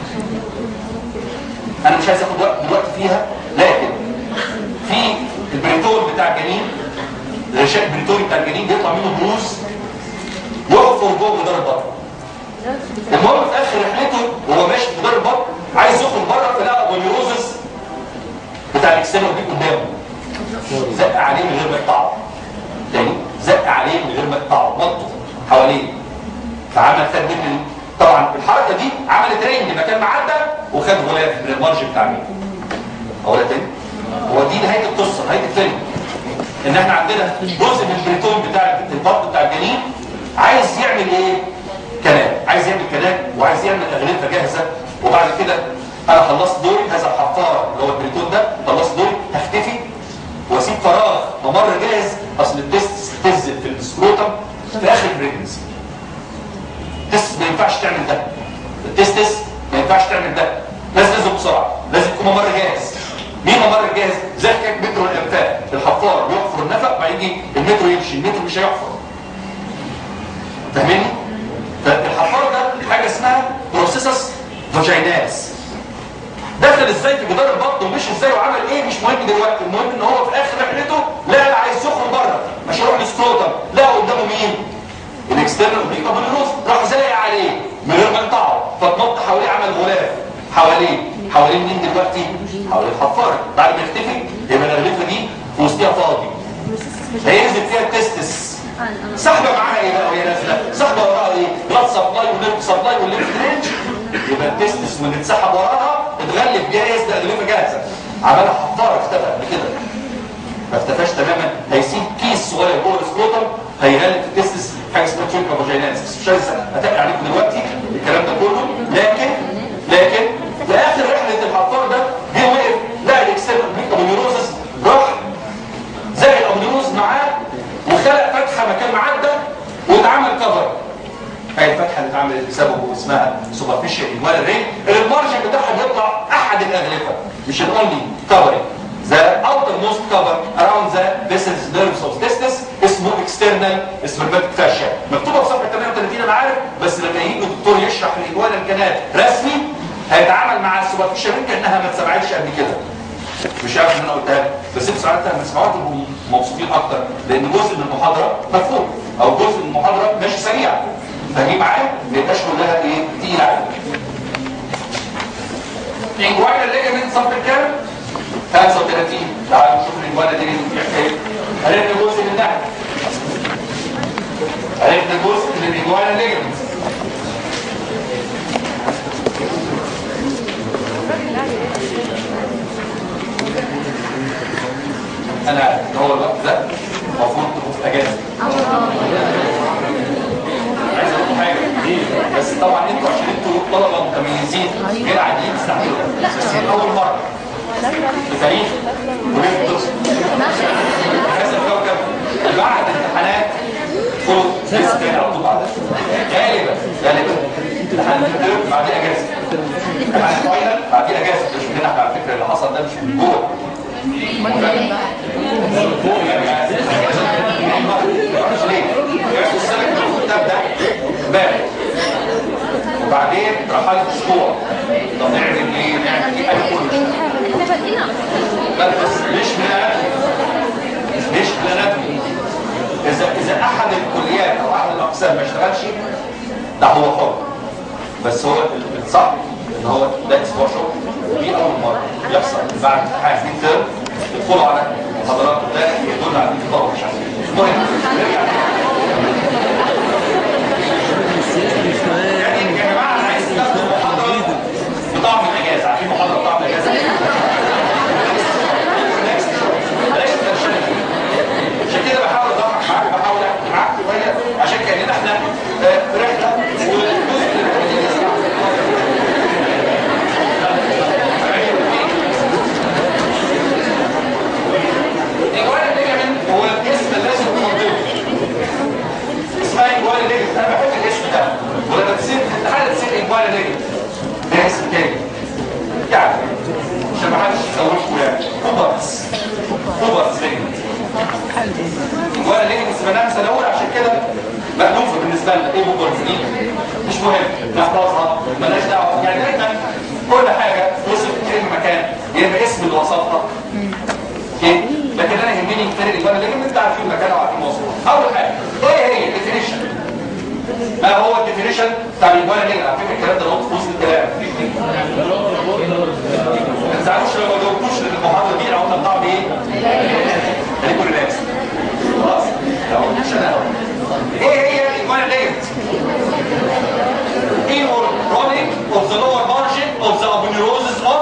انا مش عايز اخد وقت دلوقتي فيها لكن في البريتور بتاع الجنين الغشاء البريتوري بتاع الجنين بيطلع منه بروز يحفر جوه جدار البطن المهم في اخر رحلته وهو ماشي في جدار البطن عايز يخرج بره فلقى بوليروزس بتاع الاكسترنال دي قدامه زق عليه من غير ما يقطعه تاني زق عليه من غير ما يقطعه نطه حواليه فعمل خد من طبعا الحركه دي عملت رينج مكان ما عدى وخد غلاف من المارج بتاع مين هو ده تاني هو دي نهايه القصه نهايه الفيلم ان احنا عندنا جزء من البريتون بتاع البطن بتاع الجنين عايز يعمل ايه كلام عايز يعمل كلام وعايز يعمل اغلفه جاهزه وبعد كده انا خلصت دوري هذا الحفار اللي هو البريتون ده خلصت دوري هختفي واسيب فراغ ممر جاهز اصل التست تنزل في السكروتم في اخر البريجنسي التست ما ينفعش تعمل ده التستس ما ينفعش تعمل ده لازم لازم بسرعه لازم يكون ممر جاهز مين ممر جاهز زي حكايه مترو الانفاق الحفار بيحفر النفق بعد يجي المترو يمشي المترو مش هيحفر فاهمني فالحفار ده حاجه اسمها بروسيسس فاجينالس دخل ازاي في جدار البطن ومش ازاي وعمل ايه مش مهم دلوقتي المهم ان هو في اخر رحلته لا لا عايز يخرج بره مش هيروح للسكروتم لا قدامه مين دلوقتي حوالين الحفاره بعد ما يختفي يبقى الاغلفه دي وسطها فاضي هينزل فيها التستس سحبه معاها ايه بقى وهي نازله سحبه وراها ايه بلاد سبلاي وليمف سبلاي والليمف درينج يبقى التستس واللي اتسحب وراها اتغلف جاهز ده اغلفه جاهزه عملها حفاره اختفى قبل كده ما اختفاش تماما هيسيب كيس صغير جوه السكروتم هيغلف التستس حاجه اسمها تشويكا فاجيناليس مش عايز اتقل عليكم دلوقتي الكلام ده كله لكن لكن في اخر رحله الحفار ده جه وقف لقى الاكسيرن ميكابونيروزس راح زي الامنيوز معاه وخلق فتحه مكان معدة واتعمل كفر هي الفتحه اللي اتعملت بسببه اسمها سوبرفيشال انوال رينج اللي المارجن بتاعها بيطلع احد الاغلفه مش الاونلي كفرنج ذا اوتر موست كفر اراوند ذا فيسلز نيرفز اوف تيستس اسمه اكسترنال سبرماتيك فاشيا مكتوبه في صفحه 38 انا عارف بس لما يجي الدكتور يشرح الانوال الكنات رسمي هيتعامل مع السوبرفيشال رينج كانها ما اتسمعتش قبل كده مش عارف ان انا قلتها لك. بس انتوا ساعتها لما تسمعوها تبقوا مبسوطين اكتر لان جزء من المحاضره مفهوم او جزء من المحاضره ماشي سريع فدي معاه ما يبقاش كلها ايه تقيل عليك انجوانا ليجمنت صف الكام 35 تعالوا نشوف الانجوانا ليجمنت في حكايه عرفنا جزء من ده عرفنا جزء من الانجوانا ليجمنت انا عارف ان هو الوقت ده المفروض تكون في اجازه عايز اقول حاجه بس طبعا انتوا عشان انتوا طلبه متميزين غير عاديين تستحملوا بس هي اول مره في تاريخ وليه بتصل هذا الكوكب بعد امتحانات فوق لسه تاني على طول بعدها غالبا غالبا امتحان الترم بعديه اجازه امتحان الفاينل بعديه اجازه مش من هنا على فكره اللي حصل ده مش من جوه وبعدين رحلت اسبوع طب نعمل ايه؟ نعمل ايه؟ انا كله لا بس مش من مش من اناتومي اذا اذا احد الكليات او احد الاقسام ما اشتغلش ده هو حر بس هو الصح ان هو ده اسبوع شغل ودي اول مره يحصل بعد امتحان ميد ترم يدخلوا على محاضرات ده يدل على الانتظار مش عارف المهم نرجع يعني يا جماعه انا عايز تاخدوا محاضره بطعم الاجازه عارفين محاضره بطعم الاجازه؟ بلاش الترشيح عشان كده بحاول اضحك معاك بحاول احكي معاك شويه عشان كاننا احنا آه، في رحله وجزء من الرحله دي نسمع. إجوال الليجمنت هو الاسم الذي تفضله اسمها إجوال الليجمنت أنا بحب الاسم ده ولما تصير في الامتحان تصير إجوال الليجمنت ده اسم تاني يعني عشان ما حدش يزوجكم يعني كوبرز كوبرز ليجمنت إجوال الليجمنت سمعناها مثلا أول عشان كده مألوفة بالنسبة لنا إيه كوبرز دي مش مهم نحفظها مالناش دعوة يعني دايما كل حاجة وصف كلمة مكان يبقى اسم اللي وصفها اوكي لكن انا يهمني الفرق الجوانب اللي انت عارفين مكانه وعارفين وصفه اول حاجه ايه هي الديفينيشن ما هو الديفينيشن بتاع الجوانب اللي على فكره الكلام ده نقطه في وسط الكلام ما تزعلوش لو ما جاوبتوش المحاضره دي او طلعوا بايه خليكم ريلاكس خلاص لو مش انا ايه هي الجوانب ديت in or running of the lower margin of the aponeurosis of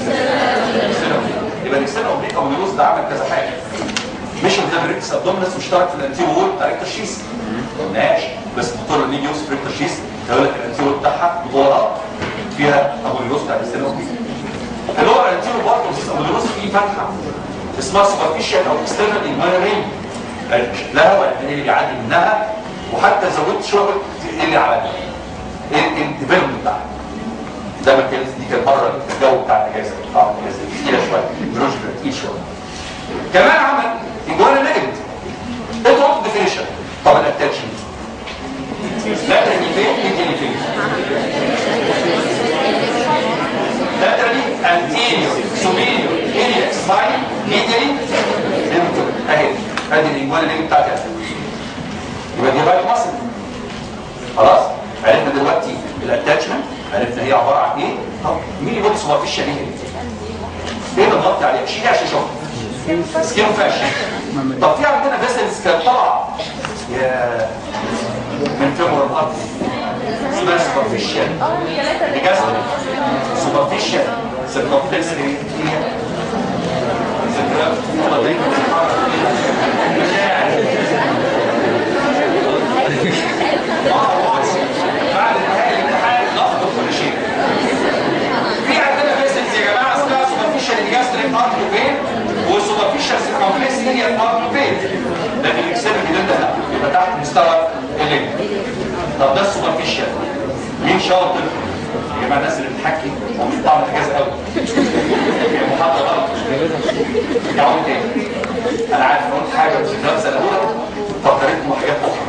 يبقى الاكسترنال اوبليك او النيروز ده عمل كذا حاجه مش قدام الريكس ابدومينس مشترك في الانتيرو وول بتاع الريكتر ما قلناش بس الدكتور لما يجي يوصف ريكتر شيس يقول لك الانتيرو بتاعها ورا فيها ابو النيروز بتاع الاكسترنال اوبليك اللي هو الانتيرو برضه ابو النيروز فيه فتحه اسمها سوبرفيشال او اكسترنال انفايرمنت شكلها ولا اللي بيعدي منها وحتى زودت شويه اللي عملها الديفلوبمنت بتاعها ده ما كان دي كانت بره الجو بتاع الاجازه اه الاجازه تقيله شويه بروجكت تقيل شويه كمان عمل انجوانا نيجاتيف اضغط ديفينيشن طب الاتاتشمنت لا ترمي فين يجي لي فين لا ترمي انتيريور سوبيريور اريا سباين ميديالي انتر اهي ادي الانجوانا نيجاتيف بتاعتي يبقى دي رايت مصر خلاص عرفنا دلوقتي الاتاتشمنت عرفنا هي عباره عن ايه؟ طب مين يقول سوبرفيشال ايه؟ ايه اللي مغطي عليه؟ شيل عشان شوف سكين فاشن طب في عندنا فيسلز كانت طالعه يا من فيمور الارض اسمها سوبرفيشال لجسد سوبرفيشال سيركمفلكس هي ذكريات والله دايما بتتحرك. مشاعر. بعد انتهاء الامتحان نفقد كل شيء في عندنا فيسلز يا جماعه اسمها سوبرفيشال انجاستريك ارتروفين وسوبرفيشال سيركمفلكس هي الارتروفين لكن الاكسير الجديد ده لا يبقى تحت مستوى الليل طب ده السوبرفيشال مين شاطر يا جماعه الناس اللي بتحكي ومش بتعمل اجازه قوي هي محاضره غلط تعالوا تاني انا عارف ان قلت حاجه بس في نفس الاولى فكرتكم حاجات اخرى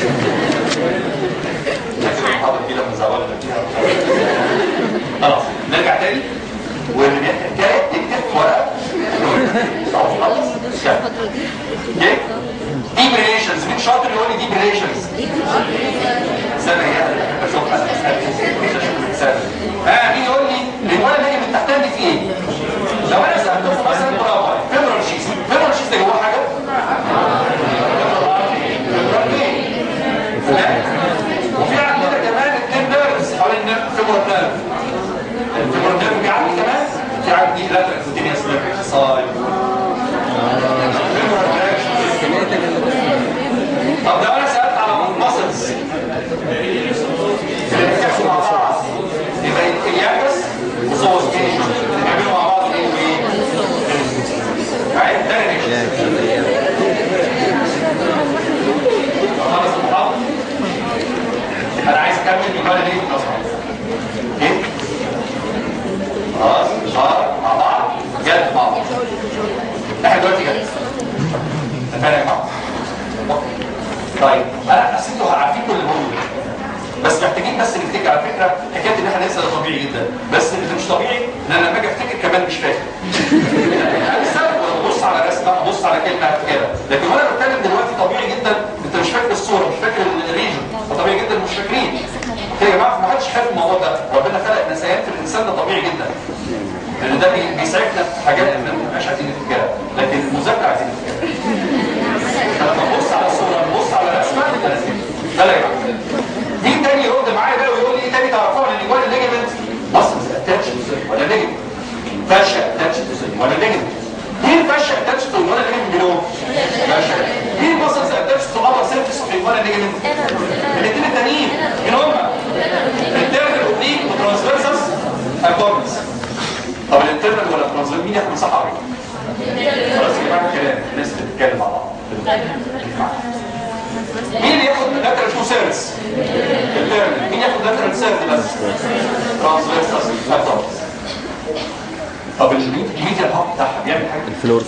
لكن المحاضره دي لما زودنا فيها خلاص نرجع تاني واللي بيحكي حكايه يكتب ورقه خلاص خلاص اوكي ديب ريليشنز مين شاطر يقول لي ديب ريليشنز سنه هي بشوف انا مش اشوف الانسان ها مين يقول لي الولد اللي من تحتها دي في ايه لو انا سالته مثلا برافو فيبرال شيز فيبرال شيز ده جواه حاجه وفي عندنا كمان اثنين نيرفز حوالين الفيبرال نيرف الفيبرال نيرف في عندي كمان في عندي لاترال كوتينيوس نيرف صايم طب لو انا سالت على ماسلز مع بعض يبقى اليابس وصوص كيش بيعملوا مع بعض ايه وايه؟ عيب ده خلص المحاضرة انا عايز اكمل يبقى ليه اصلا ايه؟ خلاص اشاره مع بعض جد مع بعض احنا دلوقتي جد اتفقنا يا جماعه طيب انا اصل انتوا عارفين كل اللي بقوله بس محتاجين بس نفتكر على فكره حكايه ان احنا ننسى ده طبيعي جدا بس اللي مش طبيعي ان انا لما اجي افتكر كمان مش فاكر يعني السبب ببص على رسمه ابص على كلمه كده لكن وانا بتكلم دلوقتي طبيعي جدا انت مش فاكر الصوره مش فاكر الريجن فطبيعي جدا مش فاكرين يا جماعه ما حدش خاف من الموضوع ده ربنا خلق نسيان في الانسان ده طبيعي جدا لان ده بي- بيسعفنا في حاجات احنا ما بنبقاش عايزين نفتكرها لكن المذاكره عايزين نفتكرها فلما نبص على الصوره نبص على الرسمه نبقى لازم ده لا يا جماعه مين تاني يرد معايا بقى ويقول لي ايه تاني تعرفوه عن الاجوال الليجمنت مصر اتاتش ولا ليجمنت فاشا اتاتش ولا ليجمنت مين فاشا اتاتش ولا ليجمنت بينهم فاشا مين مصر اتاتش ولا سيرفيس ولا ليجمنت الاثنين التانيين مين هم الانترنال اوبليك وترانسفيرسس ابدومنس طب الانترنال ولا الترانسفيرس مين ياخد مساحه اكبر خلاص يا جماعه الكلام الناس بتتكلم مع بعض مين اللي ياخد لاترال تو سيرفيس الانترنال مين ياخد لاترال سيرفيس بس ترانسفيرسس ابدومنس طب الميديا الهاب بتاعها بيعمل حاجه الفلور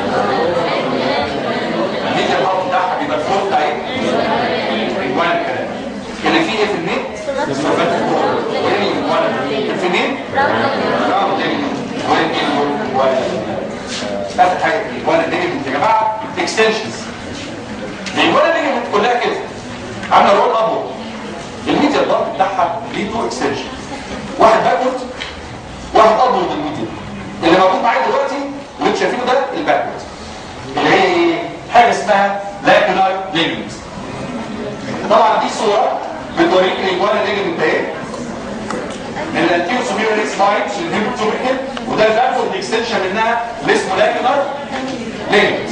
الميديا الهاب بتاعها بيبقى الفلور بتاع ايه؟ عنوان الكلام اللي فيه ايه في النت؟ سوربات الفلور وايه عنوان في النت؟ راوند ليجمنت وايه اخر حاجه في عنوان الليجمنت يا جماعه اكستنشنز العنوان الليجمنت كلها كده عامله رول ابورد الميديا الضغط بتاعها ليه تو اكستنشن واحد باكورد واحد ابورد الميديا اللي موجود معايا دلوقتي واللي انتوا شايفينه ده الباكورد اللي هي ايه؟ حاجه اسمها لاكولار ليجمنت طبعا دي صوره بتوريك الجوال ليجمنت اهي من الانتيو سوبيريور سباين للهيموتوبيكال وده الباكورد اكستنشن منها اللي اسمه لاكولار ليجمنت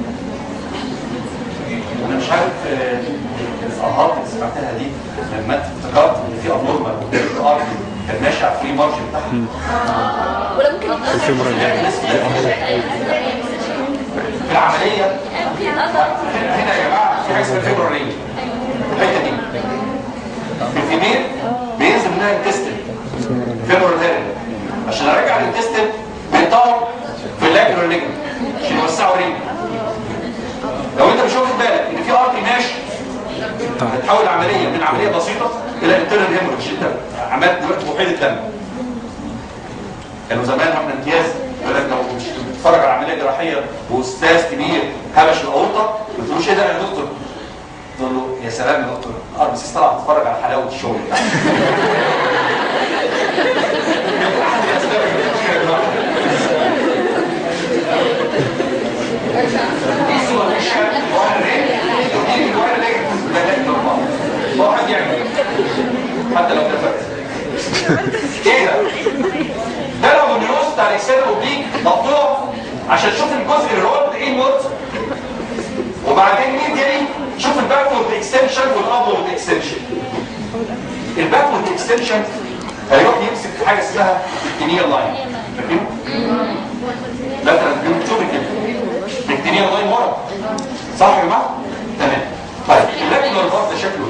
انا مش عارف آه، الاهات اللي سمعتها دي لما انت افتكرت ان في ابنورمال قدام الارض كان ماشي على الفري مارجن بتاعها ولا ممكن يبقى الفيمورال في العمليه هنا هنا يا جماعه في حاجه اسمها فيبرال رينج الحته دي في الفيميل بينزل منها التستن فيبرال رينج عشان ارجع للتستن بيقطعوا في اللاكرال رينج عشان يوسعوا رينج لو انت مش واخد بالك ان في ارتي ماشي بتحول العمليه من عمليه بسيطه الى انترنال هيموريدج انت عملت دلوقتي بحيره دم كانوا زمان واحنا امتياز يقول لك لو مش بتتفرج على عمليه جراحيه واستاذ كبير هبش الاورطه ما تقولوش ايه ده يا دكتور تقول له يا سلام يا دكتور ار بي سي طلع تتفرج على حلاوه الشغل بتاعك دي سوبرفيشال واير رينج ودي الواير رينج ده لكن نورمال واحد يعمل إيه؟ حتى لو كفر ايه ده؟ ده لو النيوز بتاع الاكسيل اوبليك مقطوع عشان تشوف الجزء الرول ايه الموت وبعدين ميديالي شوف الباكورد اكستنشن والابورد اكستنشن الباكورد اكستنشن هيروح يمسك في حاجه اسمها التنيه لاين فاكرين؟ لا ترى بتشوف كده التنيه لاين ورا صح يا جماعه؟ تمام طيب اللاكولار بارت ده شكله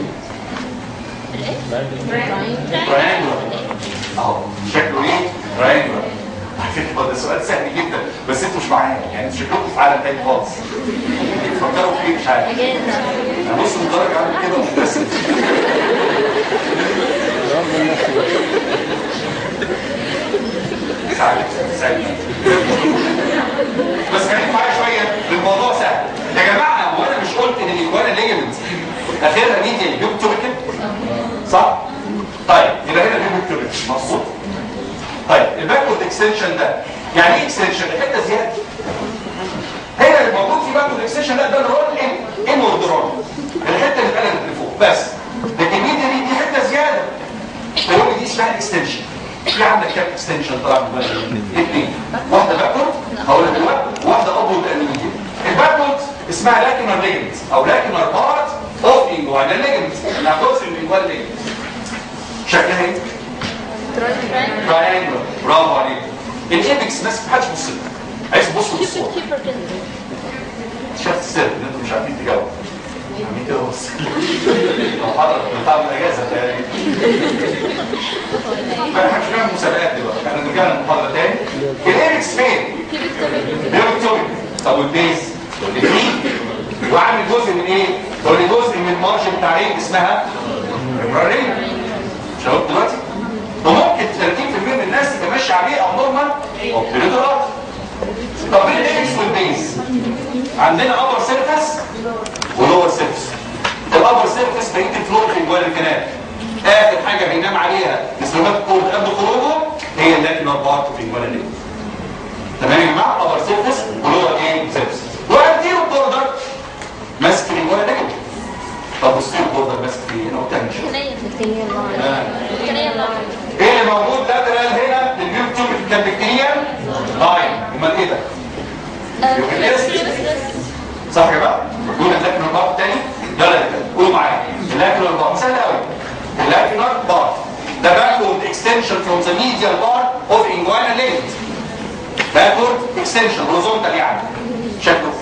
ايه؟ تراينجولار اهو شكله ايه؟ تراينجولار على فكره ده سؤال سهل جدا بس انتوا مش معايا يعني انتوا شكلكم في عالم تاني خالص بتفكروا في ايه مش عارف انا بص الدرجه عامل كده ومبتسم ساعدك ساعدك بس خليكم معايا شويه الموضوع سهل يا جماعه هو انا مش قلت ان الاجوانا ليجمنت اخرها مين تاني بيبتوريكل صح؟ طيب يبقى هنا بيبتوريكل مظبوط طيب الباكورد اكستنشن ده يعني ايه اكستنشن؟ حته زياده هنا الموجود في باكورد اكستنشن ده ده الرول ان انورد رول الحته اللي اتقلبت لفوق بس لكن مين دي دي حته زياده فيقول لي دي اسمها اكستنشن في عندك كام اكستنشن طلع من بالك اثنين واحده باكورد هقول لك دلوقتي واحده ابورد انويديا الباكورد اسمها لاكينر ليجمنت او لاكينر بارت اوف انجوانا ليجمنت انها جزء من انجوانا ليجمنت شكلها ايه؟ تراينجل برافو عليك الايبكس ناس محدش بص لها عايز تبص للصور شفت السر ان انتوا مش عارفين تجاوبوا عاملين كده بص لو حضرتك بتاع الاجازه تاني ما احنا مش بنعمل مسابقات دلوقتي احنا رجعنا المحاضره تاني الايبكس فين؟ بيركتوبيك طب والبيز؟ الاثنين وعامل جزء من ايه؟ تقول لي جزء من مارجن بتاع رينج اسمها رينج مش هقول دلوقتي وممكن 30% من الناس تبقى ماشيه عليه او نورمال او بريدورات طب ايه الاكس والبيز عندنا ابر سيرفس ولور سيرفس الابر سيرفس بقيه الفلور في جوه الكنال اخر حاجه بينام عليها نسلوبات الكود قبل خروجه هي اللاكنر بارت في جوه الليل تمام يا جماعه ابر سيرفس ولور ايه سيرفس وانتيرو بوردر ماسك في جوه الليل طب وستيرو بوردر ماسك في هنا وتاني ايه اللي موجود لاترال هنا للبيوتيوب الكابكتيريا لاين امال ايه ده صح يا جماعه قول اللاكنر بارت تاني يلا يا جماعه قولوا معايا اللاكنر بارت سهل قوي اللاكنر بارت ده backward extension from the medial part of inguinal ligament backward extension horizontal يعني شكله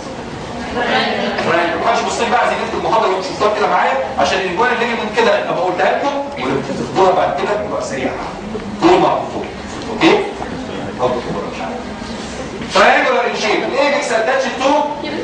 ما ينفعش بص بقى زي ما في المحاضره وانتوا شفتوها كده معايا عشان الجوان اللي من كده ابقى قلتها لكم ولما تاخدوها بعد كده تبقى سريعه طول ما فوق اوكي برضه كده مش عارف triangular in shape الايبكس attached to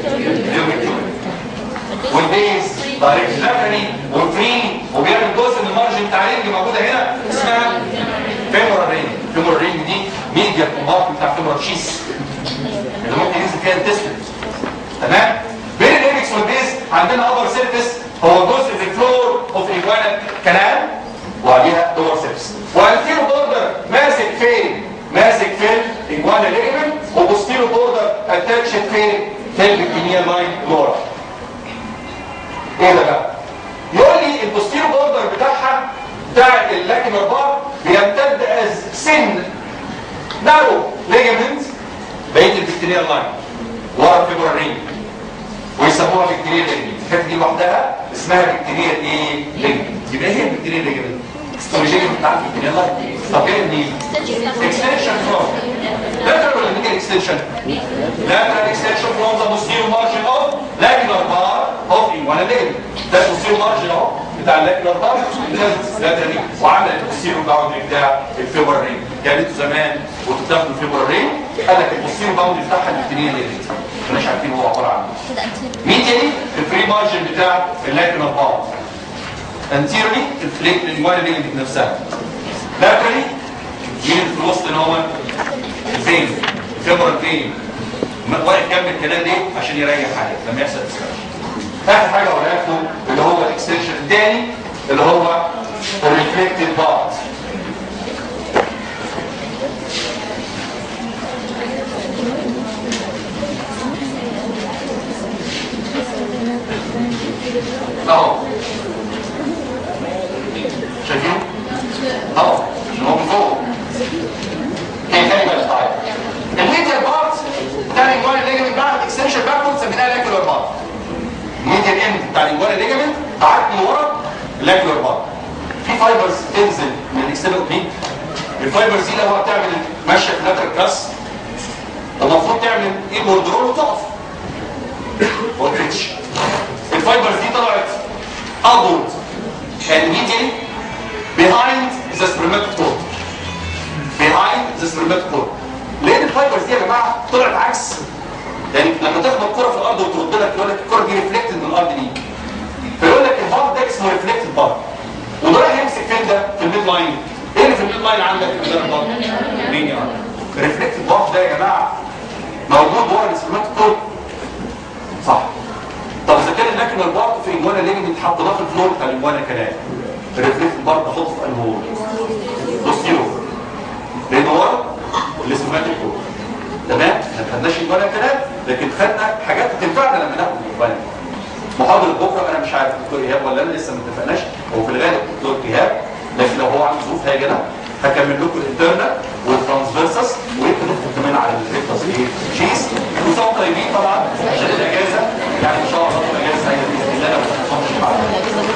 والبيز دايركت لاترالي وفري وبيعمل جزء من المارجن بتاع رينج موجوده هنا اسمها فيمورال رينج فيمورال رينج دي ميديا كومبارت بتاع فيمورال شيس اللي ممكن ينزل فيها التستمنت تمام بين الايبكس والبيز عندنا ابر سيرفيس هو جزء في الفلور اوف ايجوانا كلام وعليها دور سيرفيس والانتيرو بوردر ماسك فين ماسك فين ايجوانا ليجمنت وبوستيرو بوردر اتاتشد فين في البكتينيا لاين لورا ايه ده بقى يقول لي البوستيرو بوردر بتاعها بتاع اللاكيمر بار بيمتد از سن نارو ليجمنت بقيه البكتيريا لاين ورا الفيبرال رينج ويسموها بكتيريا ليجمنت الحته دي لوحدها اسمها بكتيريا ايه ليجمنت يبقى هي البكتيريا ليجمنت ليجمنت بتاع البكتيريا لاين طب ايه دي extension from lateral ولا medial extension lateral extension from the posterior margin of lacunar bar of inguinal ligament ده posterior margin اهو بتاع اللاكيولار bar laterally وعمل البوستيريور باوندري بتاع الفيبر رينج يعني انتوا زمان كنتوا بتاخدوا الفيبر رينج قال لك البوستيريور باوندري بتاعها البكتيريا ليجمنت مش عارفين هو عباره عن ايه مين تاني الفري مارجن بتاع اللاكيولار بار انتيرلي الفليك الانجوينال ليجمنت نفسها laterally مين في الوسط اللي هو الفين الفيبرال فين واقف جنب الكلام ليه عشان يريح عليك لما يحصل اسكرشن اخر حاجه اقولها لكم اللي هو الاكستنشن الثاني اللي هو الريفلكتد بارت اهو شايفين؟ اهو اللي هو من فوق هي تاني بقى طيب الميديال بارت بتاع الانجوال ليجمنت بعد اكستنشن باكورد سميناها لاكولار بارت الميديال اند بتاع الانجوال ليجمنت بعد من ورا لاكولار بارت في فايبرز تنزل من الاكسترنال بيك الفايبرز دي لو هتعمل ماشيه في لاترال كاس المفروض تعمل ايه بوردرول وتقف ما وقفتش الفايبرز دي طلعت upward and medially behind the spermatic cord behind the spermatic cord لان الفايبرز دي يا جماعه طلعت عكس يعني لما تخبط كره في الارض وترد لك يقول لك الكره دي ريفلكتد من الارض ليك فيقول لك البارت ده اسمه ريفلكتد بارت وده رايح يمسك فين ده في الميد لاين ايه اللي في الميد لاين عندك في الميد لاين لينيا ريفلكتد بارت ده يا جماعه موجود ورا السpermatic كورد صح طب اذا كان اللاكنال بارت في انجوانا ليجمنت حطيناه في الفلور بتاع الانجوانا كنال الريفلكتد بارت احطه في انهي هول بوستيرو لان ورا السpermatic كورد تمام ما خدناش انجوانا كنال لكن خدنا حاجات تنفعنا لما ناخد انجوانا محاضرة بكرة أنا مش عارف دكتور إيهاب ولا أنا لسه ما اتفقناش هو في الغالب دكتور إيهاب لكن لو هو عنده ظروف هاجنة هكمل لكم الانترنال والترانسفيرسس